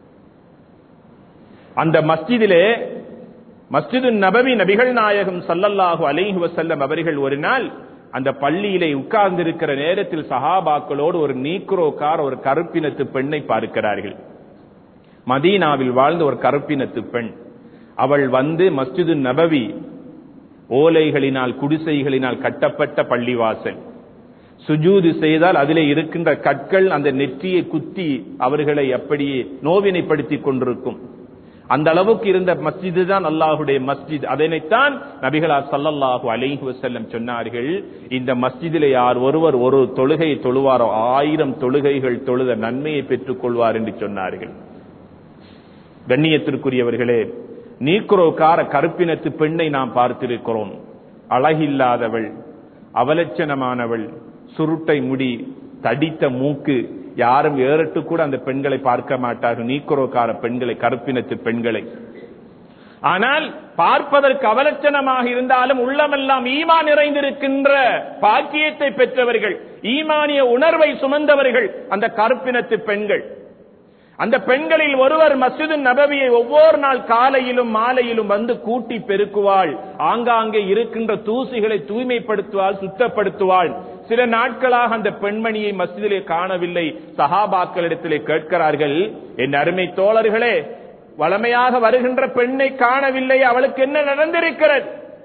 Speaker 1: அந்த மஸ்ஜிதிலே மஸ்ஜிது நபவி நபிகள் நாயகம் சல்லல்லாஹு அலைஹி வசல்லம் அவர்கள் ஒரு நாள் அந்த பள்ளியிலே உட்கார்ந்திருக்கிற நேரத்தில் சஹாபாக்களோடு ஒரு நீக்ரோக்கார் ஒரு கருப்பினத்து பெண்ணை பார்க்கிறார்கள் மதீனாவில் வாழ்ந்த ஒரு கருப்பினத்து பெண் அவள் வந்து மஸ்ஜிது நபவி ஓலைகளினால் குடிசைகளினால் கட்டப்பட்ட பள்ளிவாசல் சுஜூது செய்தால் அதிலே இருக்கின்ற கற்கள் அந்த நெற்றியை குத்தி அவர்களை அப்படியே நோவினைப்படுத்தி கொண்டிருக்கும் அந்த அளவுக்கு இருந்த மஸ்ஜிது தான் அல்லாஹுடைய மஸ்ஜித் அதனைத்தான் நபிகளா சல்லல்லாஹு அலைஹி வஸல்லம் சொன்னார்கள் இந்த மஸ்ஜிதிலே யார் ஒருவர் ஒரு தொழுகை தொழுவாரோ ஆயிரம் தொழுகைகள் தொழுத நன்மையை பெற்றுக் கொள்வார் என்று சொன்னார்கள் கண்ணியத்திற்குரியவர்களே நீக்ரோக்கார கருப்பினத்து பெண்ணை நாம் பார்த்திருக்கிறோம் அழகில்லாதவள் அவலட்சணமானவள் சுருட்டை முடி தடித்த மூக்கு யாரும் ஏறட்டு கூட அந்த பெண்களை பார்க்க மாட்டார்கள் நீக்ரோக்கார பெண்களை கருப்பினத்து பெண்களை ஆனால் பார்ப்பதற்கு அவலட்சணமாக இருந்தாலும் உள்ளமெல்லாம் ஈமா நிறைந்திருக்கின்ற பாக்கியத்தை பெற்றவர்கள் ஈமானிய உணர்வை சுமந்தவர்கள் அந்த கருப்பினத்து பெண்கள் அந்த பெண்களில் ஒருவர் மஸ்ஜிது நபவியை ஒவ்வொரு நாள் காலையிலும் மாலையிலும் வந்து கூட்டி பெருக்குவாள் ஆங்காங்கே இருக்கின்ற தூசிகளை தூய்மைப்படுத்துவாள் சுத்தப்படுத்துவாள் சில நாட்களாக அந்த பெண்மணியை மஸ்ஜிதிலே காணவில்லை சஹாபாக்களிடத்திலே கேட்கிறார்கள் என் அருமை தோழர்களே வளமையாக வருகின்ற பெண்ணை காணவில்லை அவளுக்கு என்ன நடந்திருக்கிறது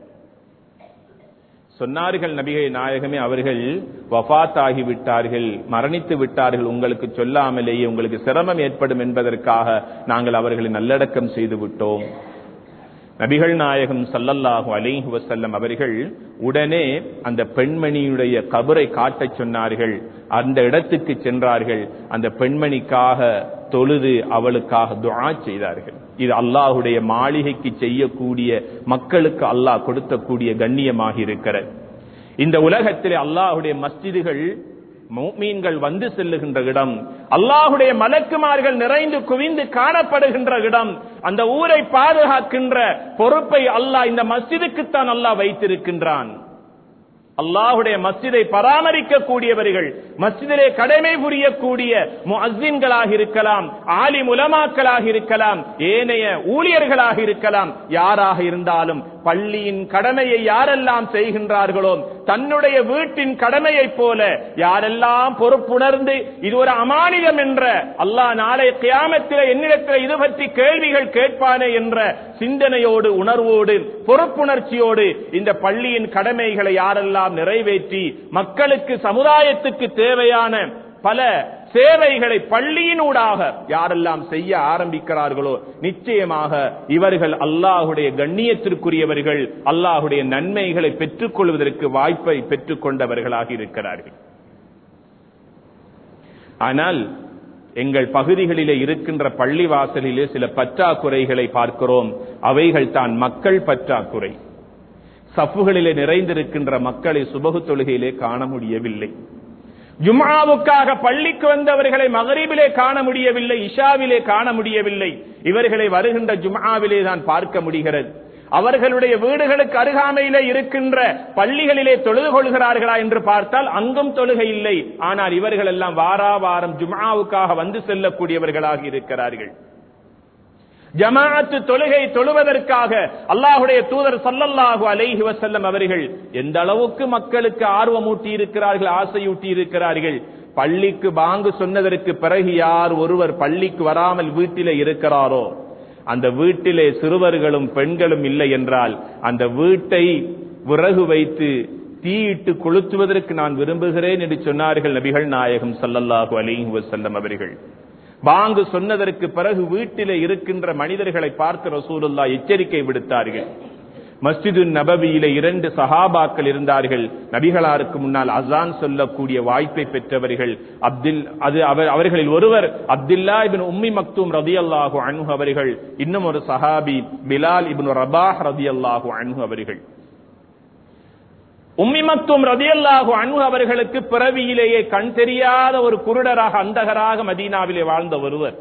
Speaker 1: சொன்னார்கள் நபிகை நாயகமே அவர்கள் வஃத் ஆகிவிட்டார்கள் மரணித்து விட்டார்கள் உங்களுக்கு சொல்லாமலேயே உங்களுக்கு சிரமம் ஏற்படும் என்பதற்காக நாங்கள் அவர்களை நல்லடக்கம் செய்து விட்டோம் நபிகள் நாயகம் சல்லல்லாஹு அலைஹி வசல்லம் அவர்கள் உடனே அந்த பெண்மணியுடைய கபரை காட்டச் சொன்னார்கள் அந்த இடத்துக்கு சென்றார்கள் அந்த பெண்மணிக்காக தொழுது அவளுக்காக துஆ செய்தார்கள் இது அல்லாஹுடைய மாளிகைக்கு செய்யக்கூடிய மக்களுக்கு அல்லாஹ் கொடுத்தக்கூடிய கண்ணியமாக இருக்கிறது இந்த உலகத்திலே அல்லாஹுடைய மஸ்ஜிதுகள் மீன்கள் வந்து செல்லுகின்ற இடம் அல்லாஹுடைய மலக்குமார்கள் நிறைந்து குவிந்து காணப்படுகின்ற இடம் அந்த ஊரை பாதுகாக்கின்ற பொறுப்பை அல்லாஹ் இந்த மஸ்ஜிதுக்குத்தான் அல்லாஹ் வைத்திருக்கின்றான் அல்லாஹுடைய மஸ்ஜிதை பராமரிக்க கூடியவர்கள் மஸ்ஜிதிலே கடமை புரியக்கூடிய முஅஸ்ஸின்களாக இருக்கலாம் ஆலி முலமாக்களாக இருக்கலாம் ஏனைய ஊழியர்களாக இருக்கலாம் யாராக இருந்தாலும் பள்ளியின் கடமையை யாரெல்லாம் செய்கின்றார்களோ தன்னுடைய வீட்டின் கடமையைப் போல யாரெல்லாம் பொறுப்புணர்ந்து இது ஒரு அமானிதம் என்ற அல்லாஹ் நாளை கியாமத்தில் என்னிடத்தில் இது பற்றி கேள்விகள் கேட்பானே என்ற சிந்தனையோடு உணர்வோடு பொறுப்புணர்ச்சியோடு இந்த பள்ளியின் கடமைகளை யாரெல்லாம் நிறைவேற்றி மக்களுக்கு சமுதாயத்துக்கு தேவையான பல சேவைகளை பள்ளியினூடாக யாரெல்லாம் செய்ய ஆரம்பிக்கிறார்களோ நிச்சயமாக இவர்கள் அல்லாஹுடைய கண்ணியத்திற்குரியவர்கள் அல்லாஹுடைய நன்மைகளை பெற்றுக் கொள்வதற்கு வாய்ப்பை பெற்றுக் கொண்டவர்களாக இருக்கிறார்கள் ஆனால் எங்கள் பகுதிகளிலே இருக்கின்ற பள்ளி வாசலிலே சில பற்றாக்குறைகளை பார்க்கிறோம் அவைகள் தான் மக்கள் பற்றாக்குறை சஃப்புகளிலே நிறைந்திருக்கின்ற மக்களை சுபகு தொழுகையிலே காண முடியவில்லை ஜும்ஆவுக்காக பள்ளிக்கு வந்தவர்களை மகரீபிலே காண முடியவில்லை இஷாவிலே காண முடியவில்லை இவர்களை வருகின்ற ஜும்ஆவிலே தான் பார்க்க முடிகிறது அவர்களுடைய வீடுகளுக்கு அருகாமையிலே இருக்கின்ற பள்ளிகளிலே தொழுது கொள்கிறார்களா என்று பார்த்தால் அங்கும் தொழுகை இல்லை ஆனால் இவர்கள் எல்லாம் வாரா வாரம் ஜும்ஆவுக்காக வந்து செல்லக்கூடியவர்களாக இருக்கிறார்கள் ஜமாஅத்து தொழுகை தொழுவதற்காக அல்லாஹுடைய தூதர் சல்லல்லாஹு அலைஹி வஸல்லம் அவர்கள் எந்த அளவுக்கு மக்களுக்கு ஆர்வமூட்டி இருக்கிறார்கள் ஆசையூட்டி இருக்கிறார்கள் பள்ளிக்கு பாங்கு சொன்னதற்கு பிறகு யார் ஒருவர் பள்ளிக்கு வராமல் வீட்டிலே இருக்கிறாரோ அந்த வீட்டிலே சிறுவர்களும் பெண்களும் இல்லை என்றால் அந்த வீட்டை விறகு வைத்து தீயிட்டு கொளுத்துவதற்கு நான் விரும்புகிறேன் என்று சொன்னார்கள் நபிகள் நாயகம் சல்லல்லாஹு அலைஹி வஸல்லம் அவர்கள் பாங்கு சொன்னதற்கு பிறகு வீட்டிலே இருக்கின்ற மனிதர்களை பார்த்து ரசூலுல்லா எச்சரிக்கை விடுத்தார்கள் மஸ்ஜிது நபவியிலே இரண்டு சஹாபாக்கள் இருந்தார்கள் நபிகளாருக்கு முன்னால் அசான் சொல்லக்கூடிய வாய்ப்பை பெற்றவர்கள் அப்துல் அது அவர் அவர்களில் ஒருவர் அப்துல்லா இபின் உம்மி மக்தூம் ரதி அல்லாஹு அன்ஹு அவர்கள் இன்னும் ஒரு சஹாபி பிலால் இபின் ரபாஹ் ரதி அல்லாஹு அன்ஹு அவர்கள் உம்மி மக்தும் ரதியல்லாஹு அன்ஹு அவர்களுக்கு பிறவியிலேயே கண் தெரியாத ஒரு குருடராக அந்தகராக மதீனாவிலே வாழ்ந்த ஒருவர்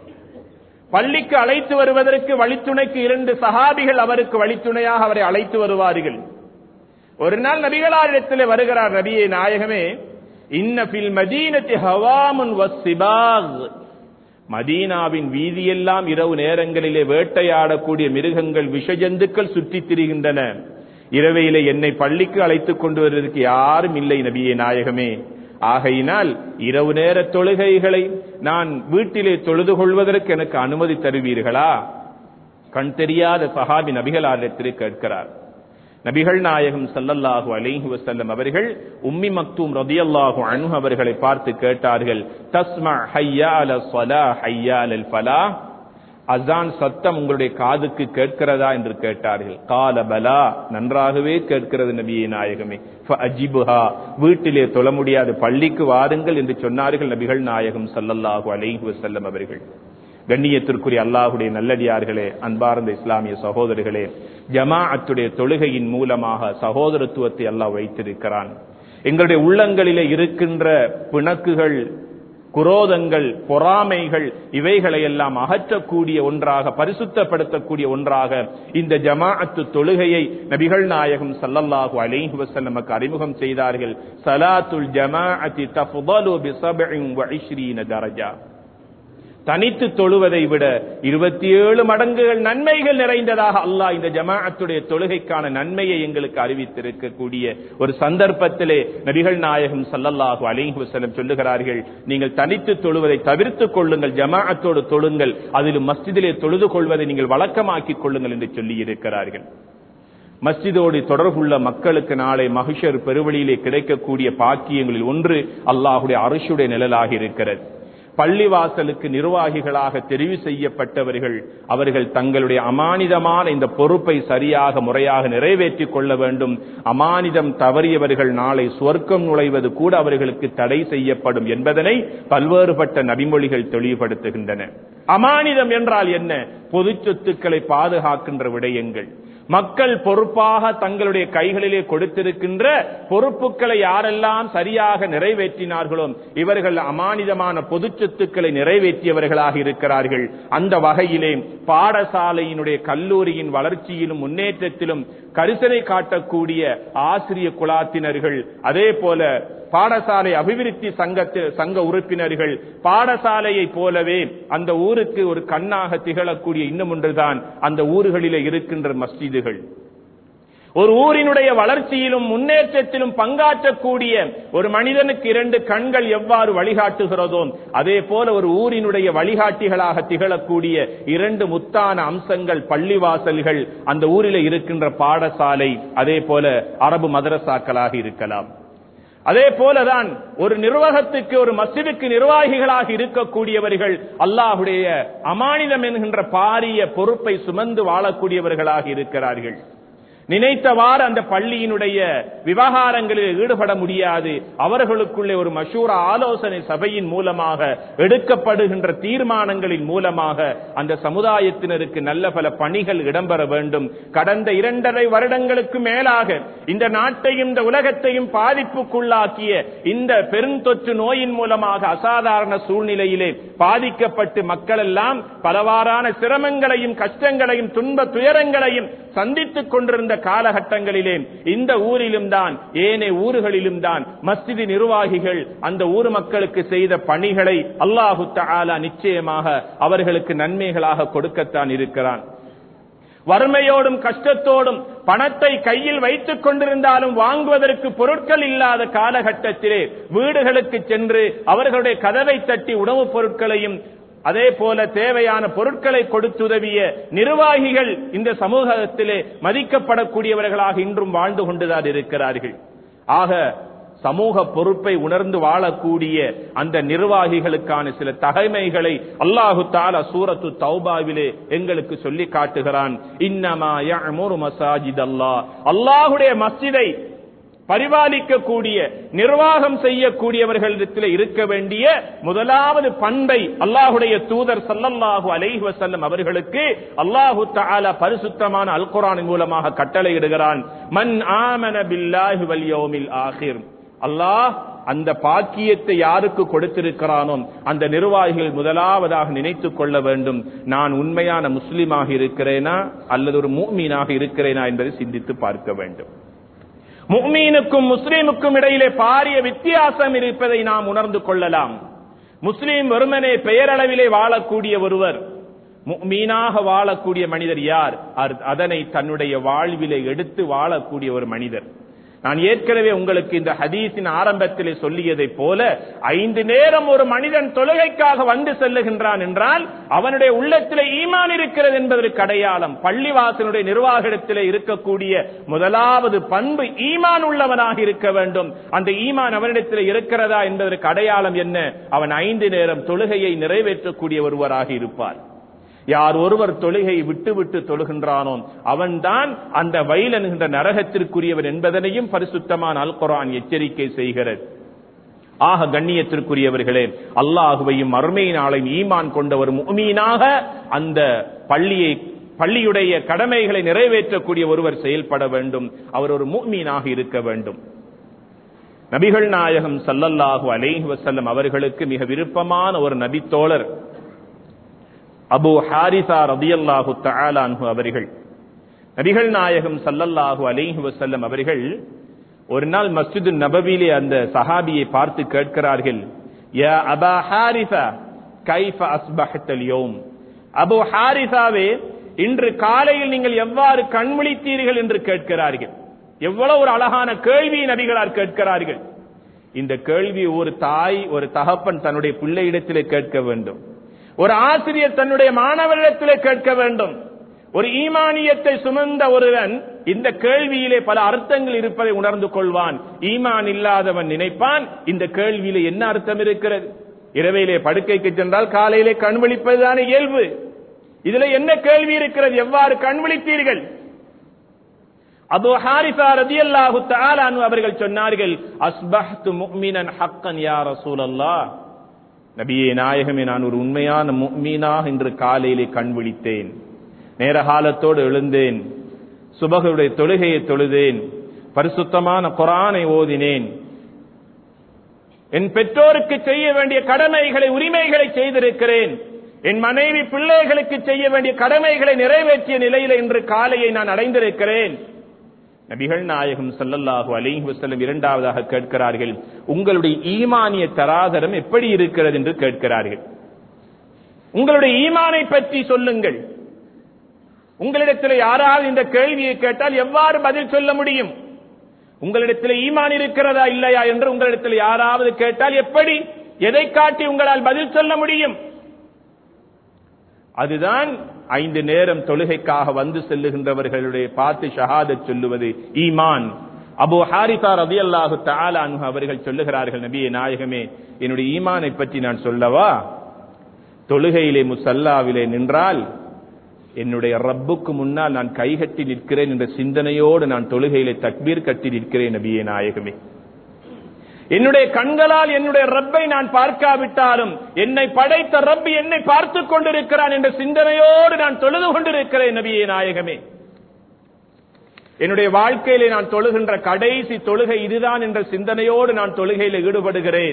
Speaker 1: பள்ளிக்கு அழைத்து வருவதற்கு வழித்துணைக்கு இரண்டு சஹாபிகள் அவருக்கு வழித்துணையாக அவரை அழைத்து வருவார்கள் ஒரு நாள் நபிகளாரிடத்திலே வருகிறார் நபியே நாயகமே இன்ன பில் மதீனத்தி ஹவாமுன் வஸ்ஸிபாக் மதீனாவின் வீதியெல்லாம் இரவு நேரங்களிலே வேட்டையாடக்கூடிய மிருகங்கள் விஷஜந்துக்கள் சுற்றித் திரிகின்றன இரவையிலே என்னை பள்ளிக்கு அழைத்துக் கொண்டு வருவதற்கு யாரும் இல்லை நபியே நாயகமே ஆகையினால் இரவு நேர தொழுகைகளை நான் வீட்டிலே தொழுது கொள்வதற்கு எனக்கு அனுமதி தருவீர்களா கண் தெரியாத சஹாபி நபிகளாரிடத்திலே கேட்கிறார் நபிகள் நாயகம் சல்லல்லாஹு அலைஹி வஸல்லம் அவர்கள் உம்மி மக்தூம் ரதியல்லாஹு அன்ஹு அவர்களை பார்த்து கேட்டார்கள் தஸ்மா ஹய்யா அல ஸலா ஹய்யா அலல் ஃபலா அசான் சத்தம் உங்களுடைய காதுக்கு கேட்கிறதா என்று கேட்டார்கள் கால பலா நன்றாகவே கேட்கிறது நபியே நாயகமே அஜிபுஹா வீட்டிலே தொழ முடியாது பள்ளிக்கு வாருங்கள் என்று சொன்னார்கள் நபிகள் நாயகம் சல்லல்லாஹு அலைஹி வஸல்லம் அவர்கள் கண்ணியத்திற்குரிய அல்லாஹுடைய நல்லடியார்களே அன்பார்ந்த இஸ்லாமிய சகோதரர்களே ஜமாஅத்துடைய தொழுகையின் மூலமாக சகோதரத்துவத்தை அல்லாஹ் வைத்திருக்கிறான் எங்களுடைய உள்ளங்களிலே இருக்கின்ற பிணக்குகள் குரோதங்கள் பொறாமைகள் இவைகளை எல்லாம் அகற்றக்கூடிய ஒன்றாக பரிசுத்தப்படுத்தக்கூடிய ஒன்றாக இந்த ஜமாஅத்து தொழுகையை நபிகள் நாயகம் சல்லல்லாஹு அலைஹி வஸல்லம் நமக்கு அறிமுகம் செய்தார்கள் சலாத்துல் ஜமாஅத்தி தஃதலு பி 27 தரஜா தனித்து தொழுவதை விட இருபத்தி ஏழு மடங்குகள் நன்மைகள் நிறைந்ததாக அல்லாஹ் இந்த ஜமாஅத்துடைய தொழுகைக்கான நன்மையை எங்களுக்கு அறிவித்திருக்கக்கூடிய ஒரு சந்தர்ப்பத்திலே நபிகள் நாயகம் சல்லல்லாஹு அலைஹி வஸல்லம் சொல்லுகிறார்கள் நீங்கள் தனித்து தொழுவதை தவிர்த்துக் கொள்ளுங்கள் ஜமாஅத்தோடு தொழுங்கள் அதிலும் மஸ்ஜிதிலே தொழுது கொள்வதை நீங்கள் வழக்கமாக்கிக் கொள்ளுங்கள் என்று சொல்லி இருக்கிறார்கள் மஸ்ஜிதோடு தொடர்புள்ள மக்களுக்கு நாளை மகிஷர் பெருவழியிலே கிடைக்கக்கூடிய பாக்கியங்களில் ஒன்று அல்லாஹுடைய அரிசுடைய நிழலாக இருக்கிறது பள்ளிவாசலுக்கு நிர்வாகிகளாக தெரிவு செய்யப்பட்டவர்கள் அவர்கள் தங்களுடைய அமானிதமான இந்த பொறுப்பை சரியாக முறையாக நிறைவேற்றிக் கொள்ள வேண்டும் அமானிதம் தவறியவர்கள் நாளை சுவர்க்கம் நுழைவது கூட அவர்களுக்கு தடை செய்யப்படும் என்பதனை பல்வேறுபட்ட நபிமொழிகள் தெளிவுபடுத்துகின்றன அமானிதம் என்றால் என்ன பொது சொத்துக்களை பாதுகாக்கின்ற விடயங்கள் மக்கள் பொறுப்பாக தங்களுடைய கைகளிலே கொடுத்திருக்கின்ற பொறுப்புகளை யாரெல்லாம் சரியாக நிறைவேற்றினார்களோ இவர்கள் அமானிதமான பொது சொத்துக்களை நிறைவேற்றியவர்களாக இருக்கிறார்கள் அந்த வகையிலே பாடசாலையினுடைய கல்லூரியின் வளர்ச்சியிலும் முன்னேற்றத்திலும் கரிசனை காட்டக்கூடிய ஆசிரிய குலாத்தினர்கள் அதே போல பாடசாலை அபிவிருத்தி சங்கத்து சங்க உறுப்பினர்கள் பாடசாலையை போலவே அந்த ஊருக்கு ஒரு கண்ணாக திகழக்கூடிய இன்னும் ஒன்றுதான் அந்த ஊர்களிலே இருக்கின்ற மஸ்ஜிதுகள் ஒரு ஊரினுடைய வளர்ச்சியிலும் முன்னேற்றத்திலும் பங்காற்றக்கூடிய ஒரு மனிதனுக்கு இரண்டு கண்கள் எவ்வாறு வழிகாட்டுகிறதோ அதே போல ஒரு ஊரினுடைய வழிகாட்டிகளாக திகழக்கூடிய இரண்டு முத்தான அம்சங்கள் பள்ளிவாசல்கள் அந்த ஊரில் இருக்கின்ற பாடசாலை அதே போல அரபு மதரசாக்களாக இருக்கலாம் அதே போலதான் ஒரு நிர்வாகத்துக்கு ஒரு மஸ்ஜிதுக்கு நிர்வாகிகளாக இருக்கக்கூடியவர்கள் அல்லாஹுடைய அமானிதம் என்கின்ற பாரிய பொறுப்பை சுமந்து வாழக்கூடியவர்களாக இருக்கிறார்கள் நினைத்தவாறு அந்த பள்ளியினுடைய விவகாரங்களில் ஈடுபட முடியாது அவர்களுக்குள்ளே ஒரு மஷூர ஆலோசனை சபையின் மூலமாக எடுக்கப்படுகின்ற தீர்மானங்களின் மூலமாக அந்த சமுதாயத்தினருக்கு நல்ல பல பணிகள் இடம்பெற வேண்டும் கடந்த இரண்டரை வருடங்களுக்கு மேலாக இந்த நாட்டையும் இந்த உலகத்தையும் பாதிப்புக்குள்ளாக்கிய இந்த பெருந்தொற்று நோயின் மூலமாக அசாதாரண சூழ்நிலையிலே பாதிக்கப்பட்டு மக்கள் எல்லாம் பலவாறான சிரமங்களையும் கஷ்டங்களையும் துன்ப துயரங்களையும் சந்தித்துக் கொண்டிருந்த காலகட்டங்களிலே இந்த ஊரிலும் தான் ஏனைய ஊர்களிலும் தான் மஸ்ஜிது நிர்வாகிகள் அந்த ஊர் மக்களுக்கு செய்த பணிகளை அல்லாஹு தஆலா நிச்சயமாக அவர்களுக்கு நன்மைகளாக கொடுக்கத்தான் இருக்கிறான் வறுமையோடும் கஷ்டத்தோடும் பணத்தை கையில் வைத்துக் கொண்டிருந்தாலும் வாங்குவதற்கு பொருட்கள் இல்லாத காலகட்டத்திலே வீடுகளுக்கு சென்று அவர்களுடைய கதவை தட்டி உணவுப் பொருட்களையும் அதே போல தேவையான பொருட்களை கொடுத்துதவிய நிர்வாகிகள் இந்த சமூகத்திலே மதிக்கப்படக்கூடியவர்களாக இன்றும் வாழ்ந்து கொண்டுதான் இருக்கிறார்கள் ஆக சமூக பொறுப்பை உணர்ந்து வாழக்கூடிய அந்த நிர்வாகிகளுக்கான சில தகைமைகளை அல்லாஹு தாலா சூரத்து தௌபாவிலே எங்களுக்கு சொல்லி காட்டுகிறான் இன்னமா யஅமுரு மசாஜித் அல்லாஹ் அல்லாஹுடைய மஸ்ஜிதை பரிபாலிக்கக்கூடிய நிர்வாகம் செய்யக்கூடியவர்களிடத்தில் இருக்க வேண்டிய முதலாவது பண்பை அல்லாஹுடைய தூதர் சல்லல்லாஹு அலைஹி வஸல்லம் அவர்களுக்கு அல்லாஹு தஆலா பரிசுத்தமான அல் குர்ஆனின் மூலமாக கட்டளையிடுகிறான் மன் ஆமன பில்லாஹி வல் யௌமில் ஆகிர் அல்லாஹ் அந்த பாக்கியத்தை யாருக்கு கொடுத்திருக்கிறானோ அந்த நிர்வாகிகள் முதலாவதாக நினைத்துக் கொள்ள வேண்டும் நான் உண்மையான முஸ்லிமாக இருக்கிறேனா அல்லது ஒரு மூமீனாக இருக்கிறேனா என்பதை சிந்தித்து பார்க்க வேண்டும் முக்மீனுக்கும் முஸ்லீமுக்கும் இடையிலே பாரிய வித்தியாசம் இருப்பதை நாம் உணர்ந்து கொள்ளலாம் முஸ்லீம் வெறுமனே பெயரளவிலே வாழக்கூடிய ஒருவர் மீனாக வாழக்கூடிய மனிதர் யார் அதனை தன்னுடைய வாழ்விலே எடுத்து வாழக்கூடிய ஒரு மனிதர் நான் ஏற்கனவே உங்களுக்கு இந்த ஹதீஸின் ஆரம்பத்திலே சொல்லியதை போல ஐந்து நேரம் ஒரு மனிதன் தொழுகைக்காக வந்து செல்லுகின்றான் என்றால் அவனுடைய உள்ளத்திலே ஈமான் இருக்கிறது என்பதற்கு அடையாளம் பள்ளிவாசனுடைய நிர்வாகத்திலே இருக்கக்கூடிய முதலாவது பண்பு ஈமான் உள்ளவனாக இருக்க வேண்டும் அந்த ஈமான் அவனிடத்தில் இருக்கிறதா என்பதற்கு அடையாளம் என்ன அவன் ஐந்து நேரம் தொழுகையை நிறைவேற்றக்கூடிய ஒருவராக இருப்பார் யார் ஒருவர் தொழுகை விட்டு விட்டு தொழுகின்றானோ அவன்தான் அந்த வயல் என்கின்ற நரகத்திற்குரியவர் என்பதனையும் பரிசுத்தமான அல் குரான் எச்சரிக்கை செய்கிறது ஆக கண்ணியத்திற்குரியவர்களே அல்லாஹுவையும் மறுமை நாளையும் ஈமான் கொண்ட ஒரு முமீனாக அந்த பள்ளியை பள்ளியுடைய கடமைகளை நிறைவேற்றக்கூடிய ஒருவர் செயல்பட வேண்டும் அவர் ஒரு முக்மீனாக இருக்க வேண்டும் நபிகள் நாயகம் சல்லல்லாஹு அலைஹி வசல்லம் அவர்களுக்கு மிக விருப்பமான ஒரு நபித்தோழர் அபு ஹாரிசா ரதியல்லாஹு தஆலான்ஹு அவர்கள் நபிகள் நாயகம் சல்லல்லாஹு அலைஹி வஸல்லம் அவர்கள் ஒரு நாள் மஸ்ஜிது நபவிலே அந்த சஹாபியை பார்த்து கேட்கிறார்கள் யா அபா ஹாரிசா கைஃப அஸ்பஹத் அல்யௌம் அபு ஹாரிசாவே இன்று காலையில் நீங்கள் எவ்வாறு கண்முழித்தீர்கள் என்று கேட்கிறார்கள் எவ்வளவு ஒரு அழகான கேள்வி நபிகளார் கேட்கிறார்கள் இந்த கேள்வி ஒரு தாய் ஒரு தகப்பன் தன்னுடைய பிள்ளையிடத்திலே கேட்க வேண்டும் ஒரு ஆசிரியர் தன்னுடைய மாணவரிடத்திலே கேட்க வேண்டும் ஒரு ஈமானியத்தை சுமந்த ஒருவன் இந்த கேள்வியிலே பல அர்த்தங்கள் இருப்பதை உணர்ந்து கொள்வான் ஈமான் இல்லாதவன் நினைப்பான் இந்த கேள்வியிலே என்ன அர்த்தம் இருக்கிறது இரவையிலே படுக்கைக்கு சென்றால் காலையிலே கண் விழிப்பதுதானே இயல்பு இதுல என்ன கேள்வி இருக்கிறது எவ்வாறு கண் விழித்தீர்கள் அபு ஹாரிசா ரதியல்லாஹு தஆலா அன்ஹு அவர்கள் சொன்னார்கள் அஸ்பஹ்து முஃமினன் ஹக்கன் யா ரசூலல்லாஹ் நபியே நாயகமே நான் ஒரு உண்மையான முஃமீனாக இன்று காலையிலே கண் விழித்தேன் நேர காலத்தோடு எழுந்தேன் சுபகுடைய தொழுகையை தொழுதேன் பரிசுத்தமான குரானை ஓதினேன் என் பெற்றோருக்கு செய்ய வேண்டிய கடமைகளை உரிமைகளை செய்திருக்கிறேன் என் மனைவி பிள்ளைகளுக்கு செய்ய வேண்டிய கடமைகளை நிறைவேற்றிய நிலையில இன்று காலையை நான் அடைந்திருக்கிறேன் நபிகள் நாயகம் ஸல்லல்லாஹு அலைஹி வஸல்லம் இரண்டாவதாக கேட்கிறார்கள் உங்களுடைய ஈமானிய தராதரம் எப்படி இருக்கிறது என்று கேட்கிறார்கள் உங்களுடைய ஈமானை பற்றி சொல்லுங்கள் உங்களிடத்தில் யாராவது இந்த கேள்வியை கேட்டால் எவ்வாறு பதில் சொல்ல முடியும் உங்களிடத்தில் ஈமான் இருக்கிறதா இல்லையா என்று உங்களிடத்தில் யாராவது கேட்டால் எப்படி எதை காட்டி உங்களால் பதில் சொல்ல முடியும் அதுதான் ஐந்து நேரம் தொழுகைக்காக வந்து செல்லுகின்றவர்களுடைய பார்த்து ஷஹாதத் சொல்லுவது ஈமான் அபு ஹாரிசா ரதி அல்லாஹு அன்ஹு அவர்கள் சொல்லுகிறார்கள் நபியே நாயகமே என்னுடைய ஈமானை பற்றி நான் சொல்லவா தொழுகையிலே முசல்லாவிலே நின்றால் என்னுடைய ரப்புக்கு முன்னால் நான் கைகட்டி நிற்கிறேன் என்ற சிந்தனையோடு நான் தொழுகையிலே தக்பீர் கட்டி நிற்கிறேன் நபியே நாயகமே என்னுடைய கண்களால் என்னுடைய ரப்பை நான் பார்க்காவிட்டாலும் என்னை படைத்த ரப்பி என்னை பார்த்துக் கொண்டிருக்கிறான் என்ற சிந்தனையோடு நான் தொழுது கொண்டிருக்கிறேன் நபியே நாயகமே என்னுடைய வாழ்க்கையிலே நான் தொழுகின்ற கடைசி தொழுகை இதுதான் என்ற சிந்தனையோடு நான் தொழுகையில் ஈடுபடுகிறேன்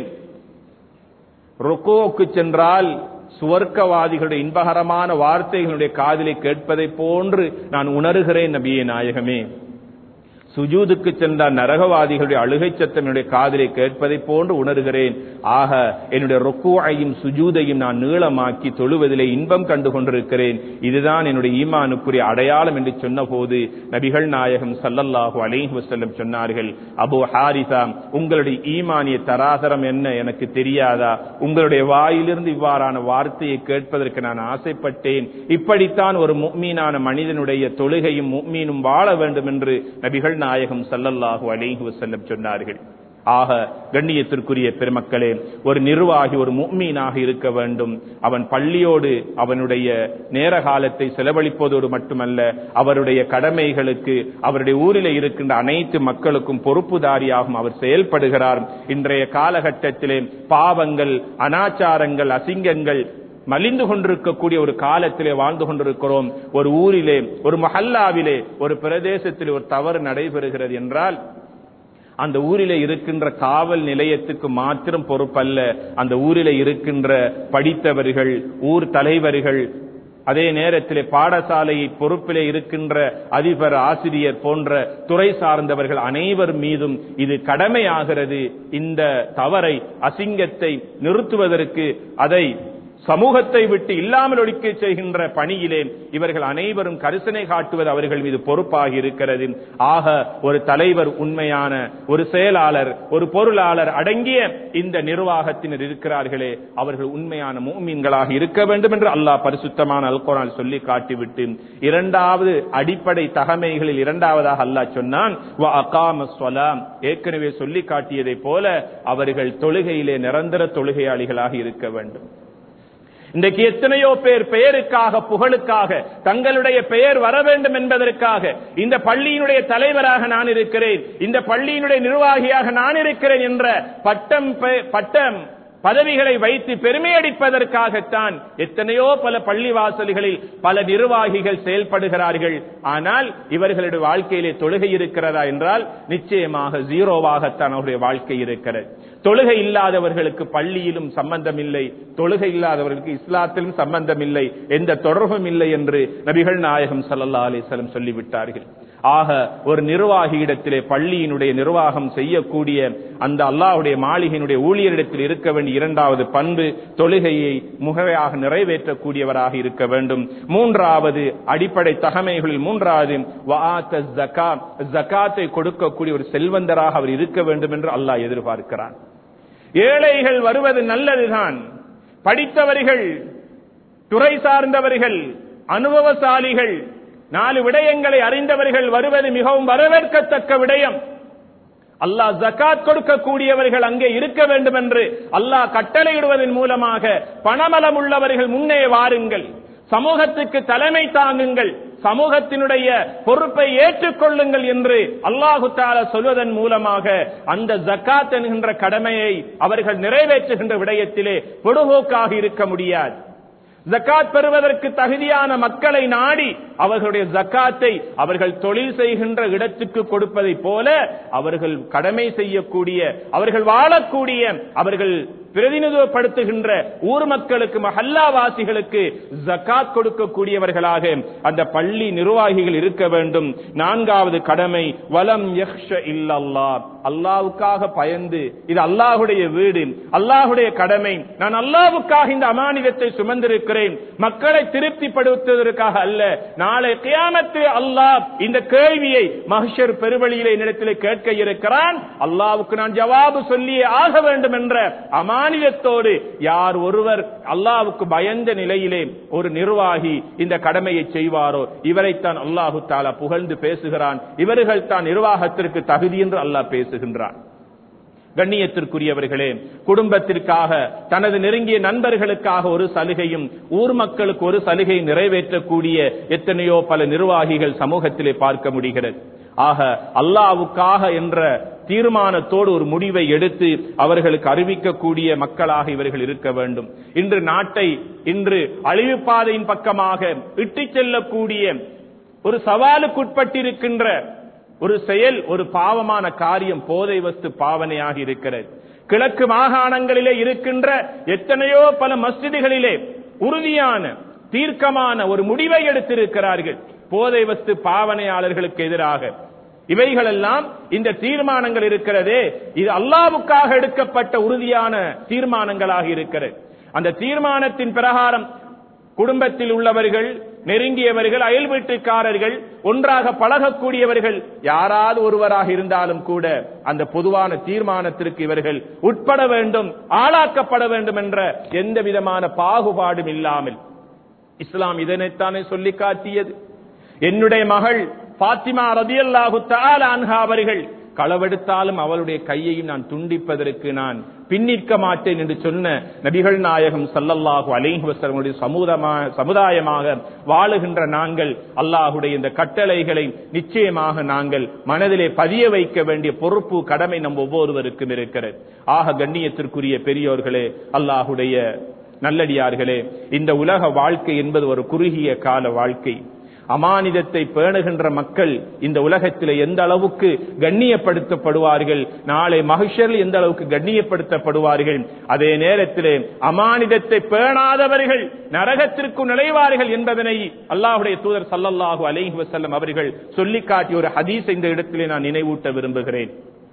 Speaker 1: ருக்கோக்கு சென்றால் சுவர்க்கவாதிகளுடைய இன்பகரமான வார்த்தைகளுடைய காதிலை கேட்பதை போன்று நான் உணர்கிறேன் நபியே நாயகமே சுஜூதுக்கு சென்றால் நரகவாதிகளுடைய அழுகை சத்தம் என்னுடைய காதிலை கேட்பதை போன்று உணர்கிறேன் ஆக என்னுடைய ரொக்குவையும் சுஜூதையும் நான் நீளமாக்கி தொழுவதிலே இன்பம் கண்டு கொண்டிருக்கிறேன் இதுதான் என்னுடைய ஈமானுக்குரிய அடையாளம் என்று சொன்னபோது நபிகள் நாயகம் சல்லல்லாஹு அலைஹி வஸல்லம் சொன்னார்கள் அபு ஹாரிசா உங்களுடைய ஈமானிய தராதரம் என்ன எனக்கு தெரியாதா உங்களுடைய வாயிலிருந்து இவ்வாறான வார்த்தையை கேட்பதற்கு நான் ஆசைப்பட்டேன் இப்படித்தான் ஒரு முக்மீனான மனிதனுடைய தொழுகையும் முக்மீனும் வாழ வேண்டும் என்று நபிகள் நாயகம் சல்லல்லாஹு அலைஹி வஸல்லம் சொன்னார்கள் ஆக கண்ணியத்திற்குரிய பெருமக்களே ஒரு நிர்வாகி ஒரு முக்மீனாக இருக்க வேண்டும் அவன் பள்ளியோடு அவனுடைய நேர காலத்தை செலவழிப்பதோடு மட்டுமல்ல அவருடைய கடமைகளுக்கு அவருடைய ஊரில் இருக்கின்ற அனைத்து மக்களுக்கும் பொறுப்புதாரியாகவும் அவர் செயல்படுகிறார் இன்றைய காலகட்டத்திலே பாவங்கள் அனாச்சாரங்கள் அசிங்கங்கள் மலிந்து கொண்டிருக்கக்கூடிய ஒரு காலத்திலே வாழ்ந்து கொண்டிருக்கிறோம் ஒரு ஊரிலே ஒரு மஹல்லாவிலே ஒரு பிரதேசத்திலே ஒரு தவறு நடைபெறுகிறது என்றால் அந்த ஊரிலே இருக்கின்ற காவல் நிலையத்துக்கு மாத்திரம் பொறுப்பல்ல அந்த ஊரிலே இருக்கின்ற படித்தவர்கள் ஊர் தலைவர்கள் அதே நேரத்திலே பாடசாலை பொறுப்பிலே இருக்கின்ற அதிபர் ஆசிரியர் போன்ற துறை சார்ந்தவர்கள் அனைவர் மீதும் இது கடமையாகிறது இந்த தவறை அசிங்கத்தை நிறுத்துவதற்கு அதை சமூகத்தை விட்டு இல்லாமல் ஒழிக்க செய்கின்ற பணியிலே இவர்கள் அனைவரும் கரிசனை காட்டுவது அவர்கள் மீது பொறுப்பாக இருக்கிறது ஆக ஒரு தலைவர் உண்மையான ஒரு செயலாளர் ஒரு பொருளாளர் அடங்கிய இந்த நிர்வாகத்தினர் இருக்கிறார்களே அவர்கள் உண்மையான மூமீன்களாக இருக்க வேண்டும் என்று அல்லாஹ் பரிசுத்தமான அல்கோரால் சொல்லி காட்டிவிட்டு இரண்டாவது அடிப்படை தகமைகளில் இரண்டாவதாக அல்லாஹ் சொன்னான் ஏற்கனவே சொல்லி காட்டியதை போல அவர்கள் தொழுகையிலே நிரந்தர தொழுகையாளிகளாக இருக்க வேண்டும் இன்றைக்கு எத்தனையோ பேர் பெயருக்காக புகழுக்காக தங்களுடைய பெயர் வர வேண்டும் என்பதற்காக இந்த பள்ளியினுடைய தலைவராக நான் இருக்கிறேன் இந்த பள்ளியினுடைய நிர்வாகியாக நான் இருக்கிறேன் என்ற பட்டம் பட்டம் பதவிகளை வைத்து பெருமையடிப்பதற்காகத்தான் எத்தனையோ பல பள்ளி வாசல்களில் பல நிர்வாகிகள் செயல்படுகிறார்கள் ஆனால் இவர்களுடைய வாழ்க்கையிலே தொழுகை இருக்கிறதா என்றால் நிச்சயமாக ஜீரோவாகத்தான் அவருடைய வாழ்க்கை இருக்கிறது தொழுகை இல்லாதவர்களுக்கு பள்ளியிலும் சம்பந்தம் இல்லை தொழுகை இல்லாதவர்களுக்கு இஸ்லாத்திலும் சம்பந்தம் இல்லை எந்த தொடர்பும் இல்லை என்று நபிகள் நாயகம் சல்லா அலிஸ்லம் சொல்லிவிட்டார்கள் ஆக ஒரு நிர்வாகியிடத்திலே பள்ளியினுடைய நிர்வாகம் செய்யக்கூடிய அந்த அல்லாஹுடைய மாளிகையினுடைய ஊழியரிடத்தில் இருக்க வேண்டிய இரண்டாவது பண்பு தொழுகையை முகவையாக நிறைவேற்றக்கூடியவராக இருக்க வேண்டும் மூன்றாவது அடிப்படை தகமைகளில் மூன்றாவது ஜக்காத்தை கொடுக்கக்கூடிய ஒரு செல்வந்தராக அவர் இருக்க வேண்டும் என்று அல்லாஹ் எதிர்பார்க்கிறான் ஏழைகள் வருவது நல்லதுதான் படித்தவர்கள் துறை சார்ந்தவர்கள் அனுபவசாலிகள் நாலு விடயங்களை அறிந்தவர்கள் வருவது மிகவும் வரவேற்கத்தக்க விடயம் அல்லாஹ் ஜக்காத் கொடுக்கக்கூடியவர்கள் அங்கே இருக்க வேண்டும் என்று அல்லாஹ் கட்டளையிடுவதன் மூலமாக பணமலம் உள்ளவர்கள் முன்னே வாருங்கள் சமூகத்துக்கு தலைமை தாங்குங்கள் சமூகத்தினுடைய பொறுப்பை ஏற்றுக்கொள்ளுங்கள் என்று அல்லாஹு தாலா சொல்வதன் மூலமாக அந்த ஜக்காத் என்கின்ற கடமையை அவர்கள் நிறைவேற்றுகின்ற விடயத்திலே பொடுபோக்காக இருக்க முடியாது ஜக்காத் பெறுவதற்கு தகுதியான மக்களை நாடி அவர்களுடைய ஜக்காத்தை அவர்கள் தொழில் செய்கின்ற இடத்துக்கு கொடுப்பதை போல அவர்கள் கடமை செய்யக்கூடிய அவர்கள் வாழக்கூடிய அவர்கள் பிரதிநிதித்துவப்படுத்துகின்ற ஊர் மக்களுக்கு மஹல்லாவாசிகளுக்கு ஜக்காத் கொடுக்கக்கூடியவர்களாக அந்த பள்ளி நிர்வாகிகள் இருக்க வேண்டும் நான்காவது கடமை வலம் யக்ஷ இல்லல்லா அல்லாவுக்காக பயந்து இது அல்லாஹுடைய வீடு அல்லாஹுடைய கடமை நான் அல்லாவுக்காக இந்த அமானிதத்தை சுமந்திருக்கிறேன் மக்களை திருப்திப்படுத்துவதற்காக அல்ல நாளை கியாமத்தில் அல்லாஹ் இந்த கேள்வியை மஹ்ஷர் பெருவழியிலே என்னிடத்திலே கேட்க இருக்கிறான் அல்லாவுக்கு நான் ஜவாபு சொல்லியே ஆக வேண்டும் என்ற அமானிதத்தோடு யார் ஒருவர் அல்லாவுக்கு பயந்த நிலையிலே ஒரு நிர்வாகி இந்த கடமையை செய்வாரோ இவரைத்தான் அல்லாஹு தாலா புகழ்ந்து பேசுகிறான் இவர்கள் தான் நிர்வாகத்திற்கு தகுதி என்று அல்லாஹ் பேசுகின்றான் கண்ணியத்திற்குரியவர்களே குடும்பத்திற்காக தனது நெருங்கிய நண்பர்களுக்காக ஒரு சலுகையும் ஊர் மக்களுக்கு ஒரு சலுகை நிறைவேற்றக்கூடிய எத்தனையோ பல நிர்வாகிகள் சமூகத்திலே பார்க்க முடிகிறது ஆக அல்லாவுக்காக என்ற தீர்மானத்தோடு ஒரு முடிவை எடுத்து அவர்களுக்கு அறிவிக்கக்கூடிய மக்களாக இவர்கள் இருக்க வேண்டும் இன்று நாட்டை இன்று அழிவு பாதையின் பக்கமாக இட்டுச் செல்லக்கூடிய ஒரு சவாலுக்குட்பட்டிருக்கின்ற ஒரு செயல் ஒரு பாவமான காரியம் போதை வஸ்து பாவனையாக இருக்கிறது கிழக்கு மாகாணங்களிலே இருக்கின்ற எத்தனையோ பல மஸ்ஜிதுகளிலே உறுதியான தீர்க்கமான ஒரு முடிவை எடுத்திருக்கிறார்கள் போதை வஸ்து பாவனையாளர்களுக்கு எதிராக இவைகளெல்லாம் இந்த தீர்மானங்கள் இருக்கிறதே இது அல்லாவுக்காக எடுக்கப்பட்ட உறுதியான தீர்மானங்களாக இருக்கிறது அந்த தீர்மானத்தின் பிரகாரம் குடும்பத்தில் உள்ளவர்கள் நெருங்கியவர்கள் அயல் வீட்டுக்காரர்கள் ஒன்றாக பழகக்கூடியவர்கள் யாராவது ஒருவராக இருந்தாலும் கூட அந்த பொதுவான தீர்மானத்திற்கு இவர்கள் உட்பட வேண்டும் ஆளாக்கப்பட வேண்டும் என்ற எந்த விதமான பாகுபாடும் இல்லாமல் இஸ்லாம் இதனைத்தானே சொல்லி காட்டியது என்னுடைய மகள் பாத்திமா ரதியல்லாஹு அன்ஹா அவர்கள் களவெடுத்தாலும் அவளுடைய கையையும் நான் துண்டிப்பதற்கு நான் பின்னிற்க மாட்டேன் என்று சொன்ன நபிகள் நாயகம் சல்லல்லாஹு அலைஹி வஸல்லமுடைய சமூகமாக சமுதாயமாக வாழுகின்ற நாங்கள் அல்லாஹுடைய இந்த கட்டளைகளை நிச்சயமாக நாங்கள் மனதிலே பதிய வைக்க வேண்டிய பொறுப்பு கடமை நம் ஒவ்வொருவருக்கும் இருக்கிறது ஆக கண்ணியத்திற்குரிய பெரியோர்களே அல்லாஹுடைய நல்லடியார்களே இந்த உலக வாழ்க்கை என்பது ஒரு குறுகிய கால வாழ்க்கை அமானிதத்தை பேணுகின்ற மக்கள் இந்த உலகத்தில் எந்த அளவுக்கு கண்ணியப்படுத்தப்படுவார்கள் நாளை மகிஷரில் எந்த அளவுக்கு கண்ணியப்படுத்தப்படுவார்கள் அதே நேரத்திலே அமானிதத்தை பேணாதவர்கள் நரகத்திற்கு நுழைவார்கள் என்பதனை அல்லாஹுடைய தூதர் சல்லல்லாஹு அலைஹி வசல்லம் அவர்கள் சொல்லி காட்டிய ஒரு ஹதீஸ் இந்த இடத்திலே நான் நினைவூட்ட விரும்புகிறேன்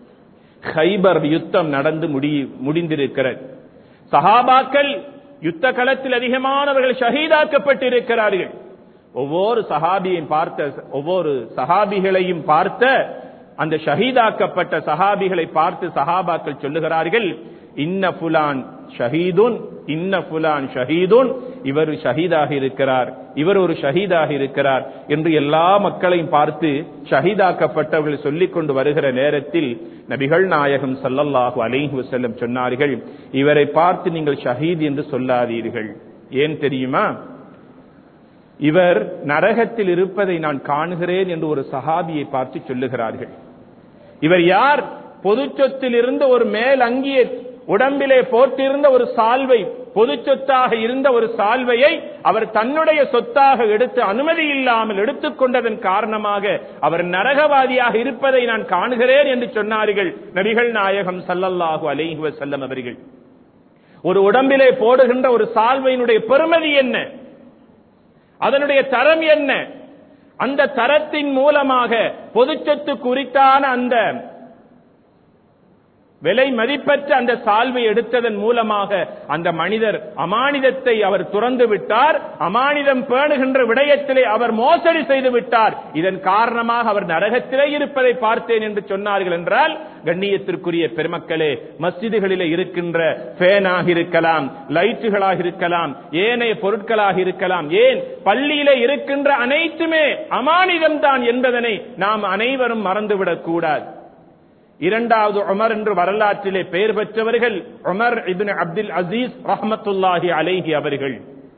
Speaker 1: ஹைபர் யுத்தம் நடந்து முடி முடிந்திருக்கிறது சஹாபாக்கள் யுத்த களத்தில் அதிகமானவர்கள் ஷஹீதாக்கப்பட்டிருக்கிறார்கள் ஒவ்வொரு சஹாபியையும் பார்த்த ஒவ்வொரு சஹாபிகளையும் பார்த்த அந்த ஷஹீதாக்கப்பட்ட சஹாபிகளை பார்த்து சஹாபாக்கள் சொல்லுகிறார்கள் இன்ன புலான் ஷஹீதுன் இன்ன புலான் ஷஹீதுன் இவர் ஷஹீதாக இருக்கிறார் இவர் ஒரு ஷஹீதாக இருக்கிறார் என்று எல்லா மக்களையும் பார்த்து ஷஹீதாக்கப்பட்டவர்கள் சொல்லிக் கொண்டு வருகிற நேரத்தில் நபிகள் நாயகம் சல்லல்லாஹு அலைஹி வஸல்லம் சொன்னார்கள் இவரை பார்த்து நீங்கள் ஷஹீத் என்று சொல்லாதீர்கள் ஏன் தெரியுமா இவர் நரகத்தில் இருப்பதை நான் காணுகிறேன் என்று ஒரு சஹாபியை பார்த்து சொல்லுகிறார்கள் இவர் யார் பொது சொத்தில் இருந்த ஒரு மேல் அங்கிய உடம்பிலே போட்டிருந்த ஒரு சால்வை பொது சொத்தாக இருந்த ஒரு சால்வையை அவர் தன்னுடைய சொத்தாக எடுத்து அனுமதி இல்லாமல் எடுத்துக்கொண்டதன் காரணமாக அவர் நரகவாதியாக இருப்பதை நான் காணுகிறேன் என்று சொன்னார்கள் நபிகள் நாயகம் சல்லல்லாஹு அலைஹி வஸல்லம் அவர்கள் ஒரு உடம்பிலே போடுகின்ற ஒரு சால்வையினுடைய பெருமதி என்ன அதனுடைய தரம் என்ன அந்த தரத்தின் மூலமாக பொதுச்சொத்து குறித்தான அந்த விலை மதிப்பற்ற அந்த சால்வை எடுத்ததன் மூலமாக அந்த மனிதர் அமானிதத்தை அவர் துறந்து விட்டார் அமானிதம் பேணுகின்ற விடயத்திலே அவர் மோசடி செய்து விட்டார் இதன் காரணமாக அவர் நரகத்திலே இருப்பதை பார்த்தேன் என்று சொன்னார்கள் என்றால் கண்ணியத்திற்குரிய பெருமக்களே மஸ்ஜிதுகளிலே இருக்கின்ற ஃபேனாக இருக்கலாம் லைட்டுகளாக இருக்கலாம் ஏனைய பொருட்களாக இருக்கலாம் ஏன் பள்ளியிலே இருக்கின்ற அனைத்துமே அமானிதம் தான் என்பதனை நாம் அனைவரும் மறந்துவிடக் கூடாது இரண்டாவது உமர் என்று வரலாற்றிலே பெயர் பெற்றவர்கள் உமர் இபின் அப்துல் அசீஸ் ரஹமத்துல்லாஹி அலைஹி அவர்கள்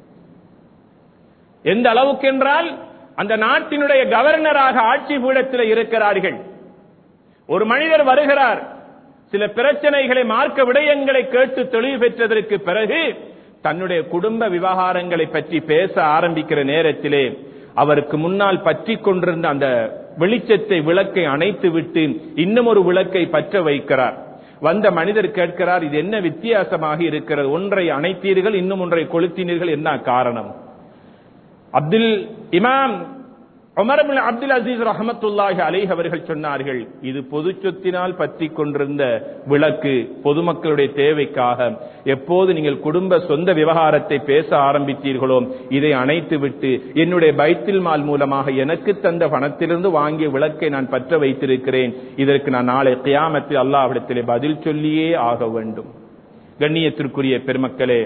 Speaker 1: எந்த அளவுக்கு என்றால் அந்த நாட்டினுடைய கவர்னராக ஆட்சி பீடத்தில் இருக்கிறார்கள் ஒரு மனிதர் வருகிறார் சில பிரச்சனைகளை மார்க்க விடயங்களை கேட்டு தெளிவு பெற்றதற்கு பிறகு தன்னுடைய குடும்ப விவகாரங்களை பற்றி பேச ஆரம்பிக்கிற நேரத்திலே அவருக்கு முன்னால் பற்றி கொண்டிருந்த அந்த வெளிச்சத்தை விளக்கை அணைத்து விட்டு இன்னும் ஒரு விளக்கை பற்ற வைக்கிறார் வந்த மனிதர் கேட்கிறார் இது என்ன வித்தியாசமாக இருக்கிறது ஒன்றை அணைத்தீர்கள் இன்னும் ஒன்றை கொளுத்தினீர்கள் என்ன காரணம் அப்துல் இமாம் உமர் இப்னு அப்துல் அசீஸ் ரஹமத்துல்லாஹி அலைஹி அவர்கள் சொன்னார்கள் இது பொது சொத்தினால் பற்றி கொண்டிருந்த விளக்கு பொதுமக்களுடைய தேவைக்காக எப்போது நீங்கள் குடும்ப சொந்த விவகாரத்தை பேச ஆரம்பித்தீர்களோ இதை அணைத்து விட்டு என்னுடைய பைத்தில் மால் மூலமாக எனக்கு தந்த பணத்திலிருந்து வாங்கிய விளக்கை நான் பற்ற வைத்திருக்கிறேன் இதற்கு நான் நாளை கியாமத்தில் அல்லாஹ்விடத்திலே பதில் சொல்லியே ஆக வேண்டும் கண்ணியத்திற்குரிய பெருமக்களே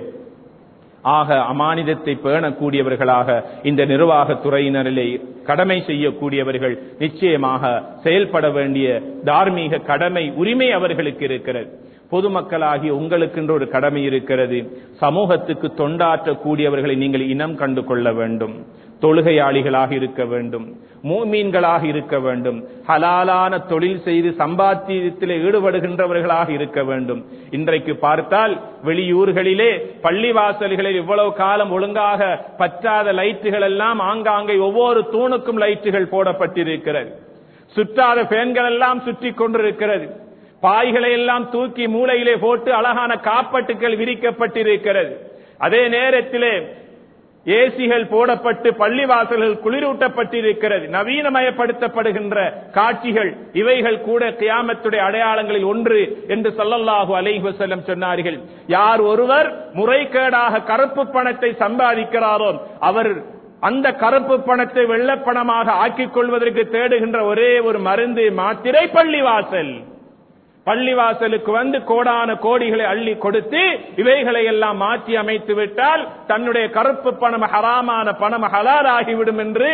Speaker 1: ஆக அமானிதத்தை பேணக்கூடியவர்களாக இந்த நிர்வாக துறையினரிலே கடமை செய்யக்கூடியவர்கள் நிச்சயமாக செயல்பட வேண்டிய தார்மீக கடமை உரிமை அவர்களுக்கு இருக்கிறது பொதுமக்களாகிய உங்களுக்கென்று ஒரு கடமை இருக்கிறது சமூகத்துக்கு தொண்டாற்றக்கூடியவர்களை நீங்கள் இனம் கண்டு கொள்ள வேண்டும் தொழுகையாளிகளாக இருக்க வேண்டும் மூமீன்களாக இருக்க வேண்டும் ஹலாலான தொழில் செய்து சம்பாத்தியத்திலே ஈடுபடுகின்றவர்களாக இருக்க வேண்டும் இன்றைக்கு பார்த்தால் வெளியூர்களிலே பள்ளிவாசல்களில் இவ்வளவு காலம் ஒழுங்காக பற்றாத லைட்டுகள் எல்லாம் ஆங்காங்கே ஒவ்வொரு தூணுக்கும் லைட்டுகள் போடப்பட்டிருக்கிறது சுற்றாத பேன்கள் எல்லாம் சுற்றி கொண்டிருக்கிறது பாய்களை எல்லாம் தூக்கி மூளையிலே போட்டு அழகான காப்பட்டுகள் விரிக்கப்பட்டிருக்கிறது அதே நேரத்திலே ஏசிகள் போடப்பட்டு பள்ளிவாசல்கள் குளிரூட்டப்பட்டிருக்கிறது நவீனமயப்படுத்தப்படுகின்ற காட்சிகள் இவைகள் கூட கியாமத்துடைய அடையாளங்களில் ஒன்று என்று சொல்லல்லாஹு அலைஹி வஸல்லம் சொன்னார்கள் யார் ஒருவர் முறைகேடாக கருப்பு பணத்தை சம்பாதிக்கிறாரோ அவர் அந்த கருப்பு பணத்தை வெள்ளப்பணமாக ஆக்கிக் கொள்வதற்கு தேடுகின்ற ஒரே ஒரு மருந்து மாத்திரை பள்ளிவாசல் பள்ளிவாசலுக்கு வந்து கோடான கோடிகளை அள்ளி கொடுத்து இவைகளை எல்லாம் மாற்றி அமைத்து விட்டால் தன்னுடைய கருப்பு பணம் ஹராமான பணம் ஹலால் ஆகிவிடும் என்று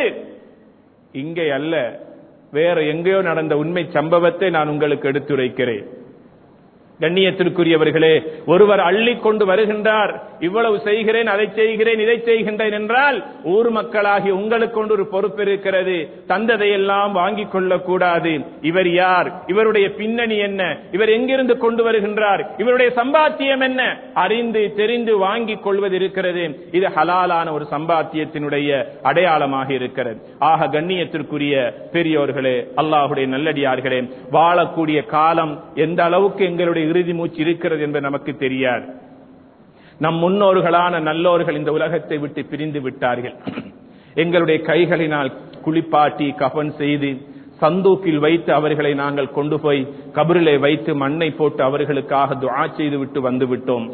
Speaker 1: இங்கே அல்ல வேற எங்கேயோ நடந்த உண்மை சம்பவத்தை நான் உங்களுக்கு எடுத்துரைக்கிறேன் கண்ணியத்திற்குரியவர்களே ஒருவர் அள்ளி கொண்டு வருகின்றார் இவ்வளவு செய்கிறேன் அதை செய்கிறேன் இதை செய்கின்றேன் என்றால் ஊர் மக்களாகி உங்களுக்கு கொண்டு ஒரு பொறுப்பு இருக்கிறது தந்ததை எல்லாம் வாங்கிக் கொள்ளக்கூடாது இவர் யார் இவருடைய பின்னணி என்ன இவர் எங்கிருந்து கொண்டு வருகின்றார் இவருடைய சம்பாத்தியம் என்ன அறிந்து தெரிந்து வாங்கிக் கொள்வது இருக்கிறது இது ஹலாலான ஒரு சம்பாத்தியத்தினுடைய அடையாளமாக இருக்கிறது ஆக கண்ணியத்திற்குரிய பெரியோர்களே அல்லாஹுடைய நல்லடியார்களே வாழக்கூடிய காலம் எந்த அளவுக்கு எங்களுடைய இறுதி மூச்சு இருக்கிறது என்பது நமக்கு தெரியாது நம் முன்னோர்களான நல்லோர்கள் இந்த உலகத்தை விட்டு பிரிந்து விட்டார்கள் எங்களுடைய கைகளினால் குளிப்பாட்டி கபன் செய்து சந்தூக்கில் வைத்து அவர்களை நாங்கள் கொண்டு போய் கபரிலே வைத்து மண்ணை போட்டு அவர்களுக்காக துஆ செய்து விட்டு வந்து விட்டோம்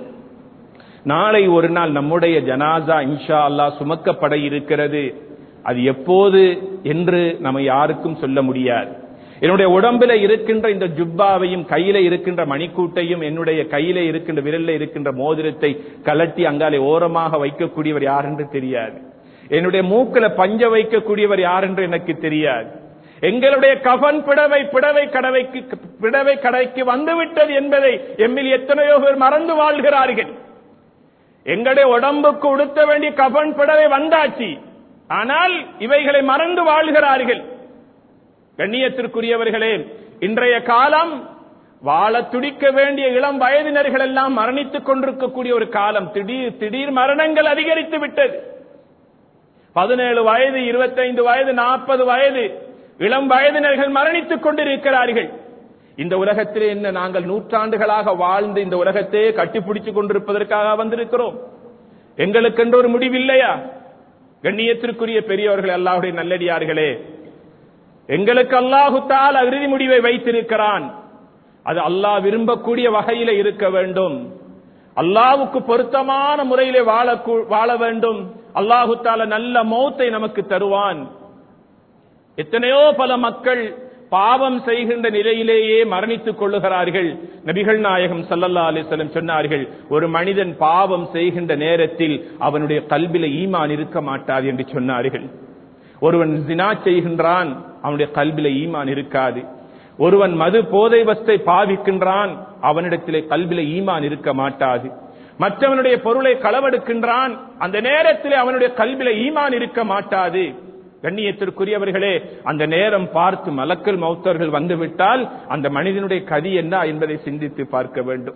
Speaker 1: நாளை ஒரு நாள் நம்முடைய ஜனாசா இன்ஷா அல்லாஹ் சுமக்கப்பட இருக்கிறது அது எப்போது என்று நம்ம யாருக்கும் சொல்ல முடியாது என்னுடைய உடம்பில இருக்கின்ற இந்த ஜுப்பாவையும் கையில இருக்கின்ற மணிக்கூட்டையும் என்னுடைய கையில இருக்கின்ற விரல்ல இருக்கின்ற மோதிரத்தை கலட்டி அங்காலே ஓரமாக வைக்கக்கூடியவர் யார் என்று தெரியாது என்னுடைய மூக்கில பஞ்ச வைக்கக்கூடியவர் யார் என்று எனக்கு தெரியாது எங்களுடைய கஃன் பிடவை பிடவை கடவைக்கு பிடவை கடைக்கு வந்துவிட்டது என்பதை எம்மில் எத்தனையோ பேர் மறந்து வாழ்கிறார்கள் எங்களுடைய உடம்புக்கு உடுத்த வேண்டிய கஃன் பிடவை வந்தாச்சு ஆனால் இவைகளை மறந்து வாழ்கிறார்கள் கண்ணியத்திற்குரியவர்களே இன்றைய காலம் வாழ துடிக்க வேண்டிய இளம் வயதினர்கள் எல்லாம் மரணித்துக் கொண்டிருக்கக்கூடிய ஒரு காலம் திடீர் திடீர் மரணங்கள் அதிகரித்து விட்டது பதினேழு வயது இருபத்தைந்து வயது நாற்பது வயது இளம் வயதினர்கள் மரணித்துக் கொண்டிருக்கிறார்கள் இந்த உலகத்திலே என்ன நாங்கள் நூற்றாண்டுகளாக வாழ்ந்து இந்த உலகத்தையே கட்டிப்பிடித்துக் கொண்டிருப்பதற்காக வந்திருக்கிறோம் எங்களுக்கென்று ஒரு முடிவில்லையா கண்ணியத்திற்குரிய பெரியவர்கள் அல்லாஹுடைய நல்லடியார்களே எங்களுக்கு அல்லாஹு தால் இறுதி முடிவை வைத்திருக்கிறான் அது அல்லாஹ் விரும்பக்கூடிய வகையில இருக்க வேண்டும் அல்லாவுக்கு பொருத்தமான முறையிலே வாழ வாழ வேண்டும் அல்லாஹு தால நல்ல மௌத்தை நமக்கு தருவான் எத்தனையோ பல மக்கள் பாவம் செய்கின்ற நிலையிலேயே மரணித்துக் கொள்ளுகிறார்கள் நபிகள் நாயகம் சல்லல்லா அலிஸ்லம் சொன்னார்கள் ஒரு மனிதன் பாவம் செய்கின்ற நேரத்தில் அவனுடைய கல்வில ஈமான் இருக்க மாட்டாது என்று சொன்னார்கள் ஒருவன் ஜினா செய்கின்றான் அவனுடைய கல்வில ஈமான் இருக்காது ஒருவன் மது போதை வஸ்தை பாவிக்கின்றான் அவனிடத்திலே கல்வில ஈமான் இருக்க மாட்டாது மற்றவனுடைய பொருளை களவெடுக்கின்றான் அந்த நேரத்திலே அவனுடைய கல்வில ஈமான் இருக்க மாட்டாது கண்ணியத்திற்குரியவர்களே அந்த நேரம் பார்த்து மலக்கல் மௌத்தர்கள் வந்துவிட்டால் அந்த மனிதனுடைய கதி என்ன என்பதை சிந்தித்து பார்க்க வேண்டும்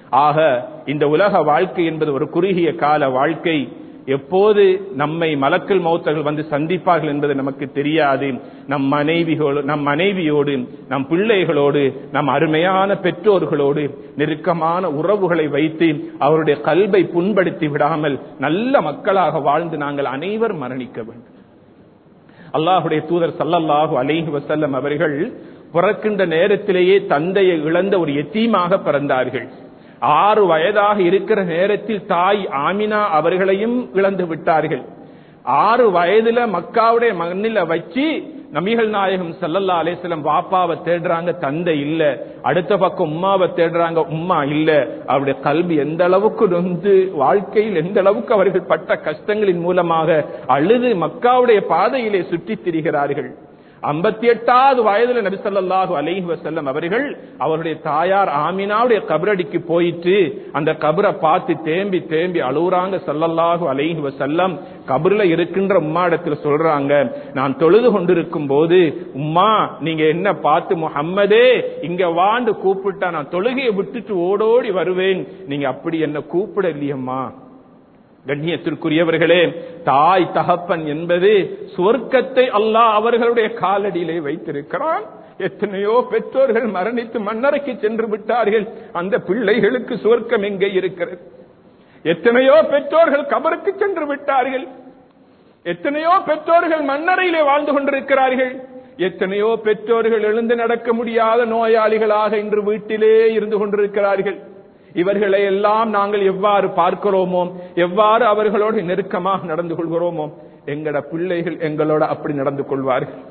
Speaker 1: ஆக இந்த உலக வாழ்க்கை என்பது ஒரு குறுகிய கால வாழ்க்கை எப்போது நம்மை மலக்கல் மௌத்தர்கள் வந்து சந்திப்பார்கள் என்பது நமக்கு தெரியாது நம் மனைவிகளோடு நம் மனைவியோடு நம் பிள்ளைகளோடு நம் அருமையான பெற்றோர்களோடு நெருக்கமான உறவுகளை வைத்து அவருடைய கல்வை புண்படுத்தி விடாமல் நல்ல மக்களாக வாழ்ந்து நாங்கள் அனைவரும் மரணிக்க வேண்டும் அல்லாஹுடைய தூதர் சல்லல்லாஹு அலைஹி வசல்லம் அவர்கள் பிறக்கின்ற நேரத்திலேயே தந்தையை இழந்த ஒரு எத்தீமாக பிறந்தார்கள் ஆறு வயதாக இருக்கிற நேரத்தில் தாய் ஆமினா அவர்களையும் இழந்து விட்டார்கள் ஆறு வயதுல மக்காவுடைய மண்ணில வச்சு நபிகள் நாயகம் சல்லல்லா அலிஸ்லம் வாப்பாவை தேடுறாங்க தந்தை இல்ல அடுத்த பக்கம் உம்மாவை தேடுறாங்க உம்மா இல்ல அவருடைய கல்வி எந்த அளவுக்கு நொந்து வாழ்க்கையில் எந்த அளவுக்கு அவர்கள் பட்ட கஷ்டங்களின் மூலமாக அழுது மக்காவுடைய பாதையிலே சுற்றித் திரிகிறார்கள் ஐம்பத்தி எட்டாவது வயதுல நபிசல்லாஹு அலைஹி வசல்லம் அவர்கள் அவருடைய தாயார் ஆமினாவுடைய கபரடிக்கு போயிட்டு அந்த கபரை பார்த்து தேம்பி தேம்பி அழுகுறாங்க சல்லல்லாஹு அலைஹி வசல்லம் கபர்ல இருக்கின்ற உம்மா இடத்துல சொல்றாங்க நான் தொழுது கொண்டிருக்கும் போது உம்மா நீங்க என்ன பார்த்து முகம்மதே இங்க வாண்டு கூப்பிட்டா நான் தொழுகையை விட்டுட்டு ஓடோடி வருவேன் நீங்க அப்படி என்ன கூப்பிட இல்லையம்மா கண்ணியத்திற்குரியவர்களே தாய் தகப்பன் என்பது சுவர்க்கத்தை அல்லாஹ் அவர்களுடைய காலடியிலே வைத்திருக்கிறான் எத்தனையோ பெற்றோர்கள் மரணித்து மன்னரைக்கு சென்று விட்டார்கள் அந்த பிள்ளைகளுக்கு சுவர்க்கம் எங்கே இருக்கிறது எத்தனையோ பெற்றோர்கள் கபருக்கு சென்று விட்டார்கள் எத்தனையோ பெற்றோர்கள் மன்னரையிலே வாழ்ந்து கொண்டிருக்கிறார்கள் எத்தனையோ பெற்றோர்கள் எழுந்து நடக்க முடியாத நோயாளிகளாக இன்று வீட்டிலே இருந்து கொண்டிருக்கிறார்கள் இவர்களை எல்லாம் நாங்கள் எவ்வாறு பார்க்கிறோமோ எவ்வாறு அவர்களோடு நெருக்கமாக நடந்து கொள்கிறோமோ எங்கட பிள்ளைகள் எங்களோட அப்படி நடந்து கொள்வார்கள்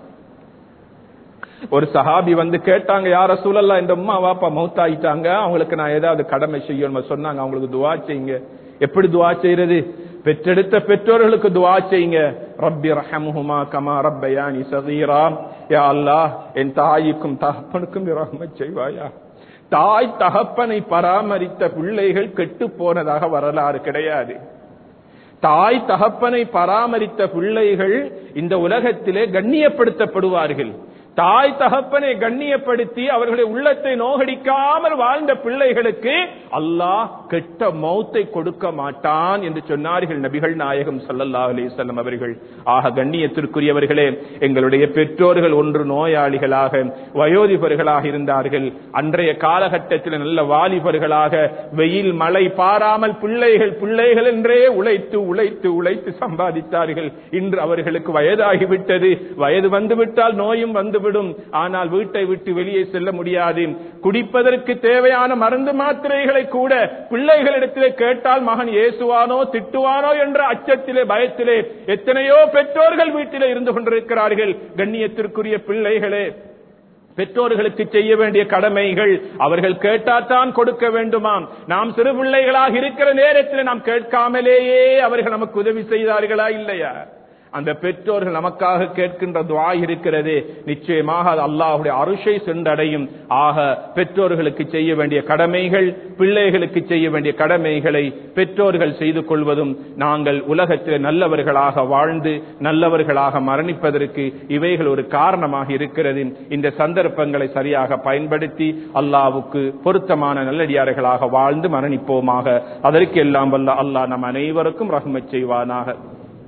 Speaker 1: ஒரு சஹாபி வந்து கேட்டாங்க யார சூழல்லா இந்த அம்மா வாப்பா மௌத்தாயிட்டாங்க அவங்களுக்கு நான் ஏதாவது கடமை செய்யணும் சொன்னாங்க அவங்களுக்கு துவா செய்யுங்க எப்படி துவா செய்யறது பெற்றெடுத்த பெற்றோர்களுக்கு துவா செய்யுங்க ரப்பி ரஹமுஹுமா கமா ரப்பயானி சகீரா யா அல்லாஹ் என் தாய்க்கும் தகப்பனுக்கும் ரஹ்மத் செய்வாயா தாய் தகப்பனை பராமரித்த பிள்ளைகள் கெட்டு போனதாக வரலாறு கிடையாது தாய் தகப்பனை பராமரித்த பிள்ளைகள் இந்த உலகத்திலே கண்ணியப்படுத்தப்படுவார்கள் தாய் தகப்பனை கண்ணியப்படுத்தி அவர்களுடைய உள்ளத்தை நோகடிக்காமல் வாழ்ந்த பிள்ளைகளுக்கு அல்லாஹ் கெட்ட மௌத்தை கொடுக்க மாட்டான் என்று சொன்னார்கள் நபிகள் நாயகம் சல்லல்லா அலிசல்லம் அவர்கள் ஆக கண்ணியத்திற்குரியவர்களே எங்களுடைய பெற்றோர்கள் ஒன்று நோயாளிகளாக வயோதிபர்களாக இருந்தார்கள் அன்றைய காலகட்டத்தில் நல்ல வாலிபர்களாக வெயில் மழை பாராமல் பிள்ளைகள் பிள்ளைகள் என்றே உழைத்து உழைத்து உழைத்து சம்பாதித்தார்கள் இன்று அவர்களுக்கு வயதாகிவிட்டது வயது வந்துவிட்டால் நோயும் வந்து விடும் ஆனால் வீட்டை விட்டு வெளியே செல்ல முடியாது குடிப்பதற்கு தேவையான மருந்து மாத்திரைகளை கூட பிள்ளைகளிடத்திலே கேட்டால் மகன் ஏசுவானோ திட்டுவானோ என்ற அச்சத்திலே பயத்திலே எத்தனையோ பெற்றோர்கள் வீட்டிலே இருந்து கொண்டிருக்கிறார்கள் கண்ணியத்திற்குரிய பிள்ளைகளே பெற்றோர்களுக்கு செய்ய வேண்டிய கடமைகள் அவர்கள் கேட்டாத்தான் கொடுக்க வேண்டுமாம் நாம் சிறு பிள்ளைகளாக இருக்கிற நேரத்தில் நாம் கேட்காமலேயே அவர்கள் நமக்கு உதவி செய்தார்களா இல்லையா அந்த பெற்றோர்கள் நமக்காக கேட்கின்ற துவா இருக்கிறது நிச்சயமாக அது அல்லாஹுடைய அருஷை சென்றடையும் ஆக பெற்றோர்களுக்கு செய்ய வேண்டிய கடமைகள் பிள்ளைகளுக்கு செய்ய வேண்டிய கடமைகளை பெற்றோர்கள் செய்து கொள்வதும் நாங்கள் உலகத்தில் நல்லவர்களாக வாழ்ந்து நல்லவர்களாக மரணிப்பதற்கு இவைகள் ஒரு காரணமாக இருக்கிறது இந்த சந்தர்ப்பங்களை சரியாக பயன்படுத்தி அல்லாவுக்கு பொருத்தமான நல்லடியார்களாக வாழ்ந்து மரணிப்போமாக அதற்கு எல்லாம் வல்ல அல்லாஹ் நம் அனைவருக்கும் ரஹ்மத் செய்வானாக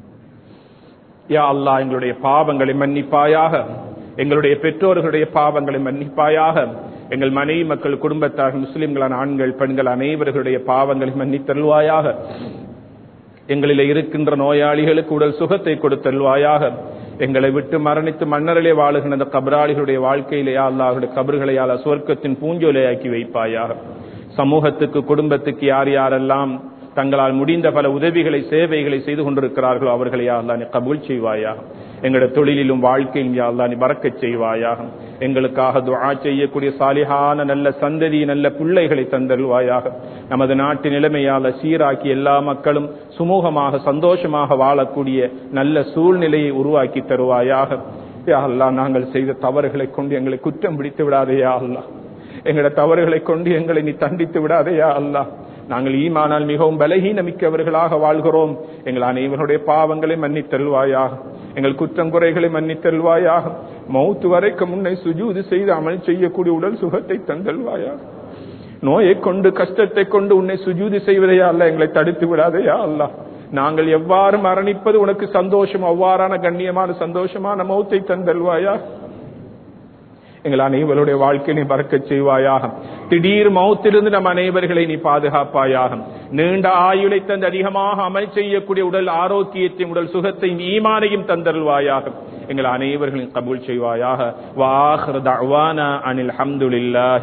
Speaker 1: யா அல்லா எங்களுடைய பாவங்களை மன்னிப்பாயாக எங்களுடைய பெற்றோர்களுடைய பாவங்களை மன்னிப்பாயாக எங்கள் மனைவி மக்கள் குடும்பத்தார் முஸ்லிம்களான ஆண்கள் பெண்கள் அனைவர்களுடைய பாவங்களை மன்னித்தருள்வாயாக எங்களில் இருக்கின்ற நோயாளிகளுக்கு உடல் சுகத்தை கொடுத்தல்வாயாக எங்களை விட்டு மரணித்து மன்னரிலே வாழுகின்ற அந்த கபராளிகளுடைய வாழ்க்கையிலே அல்லாஹுடைய கபர்களையால் சுவர்க்கத்தின் பூஞ்சோலையாக்கி வைப்பாயாக சமூகத்துக்கு குடும்பத்துக்கு யார் யாரெல்லாம் தங்களால் முடிந்த பல உதவிகளை சேவைகளை செய்து கொண்டிருக்கிறார்களோ அவர்களை யாழ்லா நீ கபூல் செய்வாயாக எங்களுடைய தொழிலிலும் வாழ்க்கையிலும் யாழ்லா நீ பறக்கச் செய்வாயாக எங்களுக்காக துஆ செய்யக்கூடிய சாலிஹான நல்ல சந்ததி நல்ல பிள்ளைகளை தந்தருவாயாக நமது நாட்டு நிலைமையால சீராக்கி எல்லா மக்களும் சுமூகமாக சந்தோஷமாக வாழக்கூடிய நல்ல சூழ்நிலையை உருவாக்கி தருவாயாக யா அல்லாஹ் நாங்கள் செய்த தவறுகளை கொண்டு எங்களை குற்றம் பிடித்து விடாதையா அல்லாஹ் எங்களோட தவறுகளை கொண்டு எங்களை நீ தண்டித்து விடாதையா அல்லாஹ் நாங்கள் ஈமானால் மிகவும் பலகீனமிக்கவர்களாக வாழ்கிறோம் எங்கள் அனைவருடைய பாவங்களை மன்னித்தருள்வாயாக எங்கள் குற்றம் குறைகளை மன்னித்தருள்வாயாக மௌத்து வரைக்கும் முன்னை சுஜூது செய்து அமல் செய்யக்கூடிய உடல் சுகத்தை தந்தல்வாயாக நோயை கொண்டு கஷ்டத்தை கொண்டு உன்னை சுஜூதி செய்வதையா அல்ல எங்களை தடுத்து விடாதையா அல்ல நாங்கள் எவ்வாறு மரணிப்பது உனக்கு சந்தோஷம் அவ்வாறான கண்ணியமான சந்தோஷமான மௌத்தை தந்தல்வாயா எங்கள் அனைவருடைய வாழ்க்கை நீ பறக்க செய்வாயாக திடீர் மௌத்திலிருந்து நம் அனைவர்களை நீ பாதுகாப்பாயாக நீண்ட ஆயுளை தந்து அதிகமாக அமல் செய்யக்கூடிய உடல் ஆரோக்கியத்தையும் உடல் சுகத்தை ஈமானையும் தந்தருள்வாயாக எங்கள் அனைவர்களையும் கபூல் செய்வாயாக வாஹர் தஅவானா அனில் ஹம்துலில்லாஹி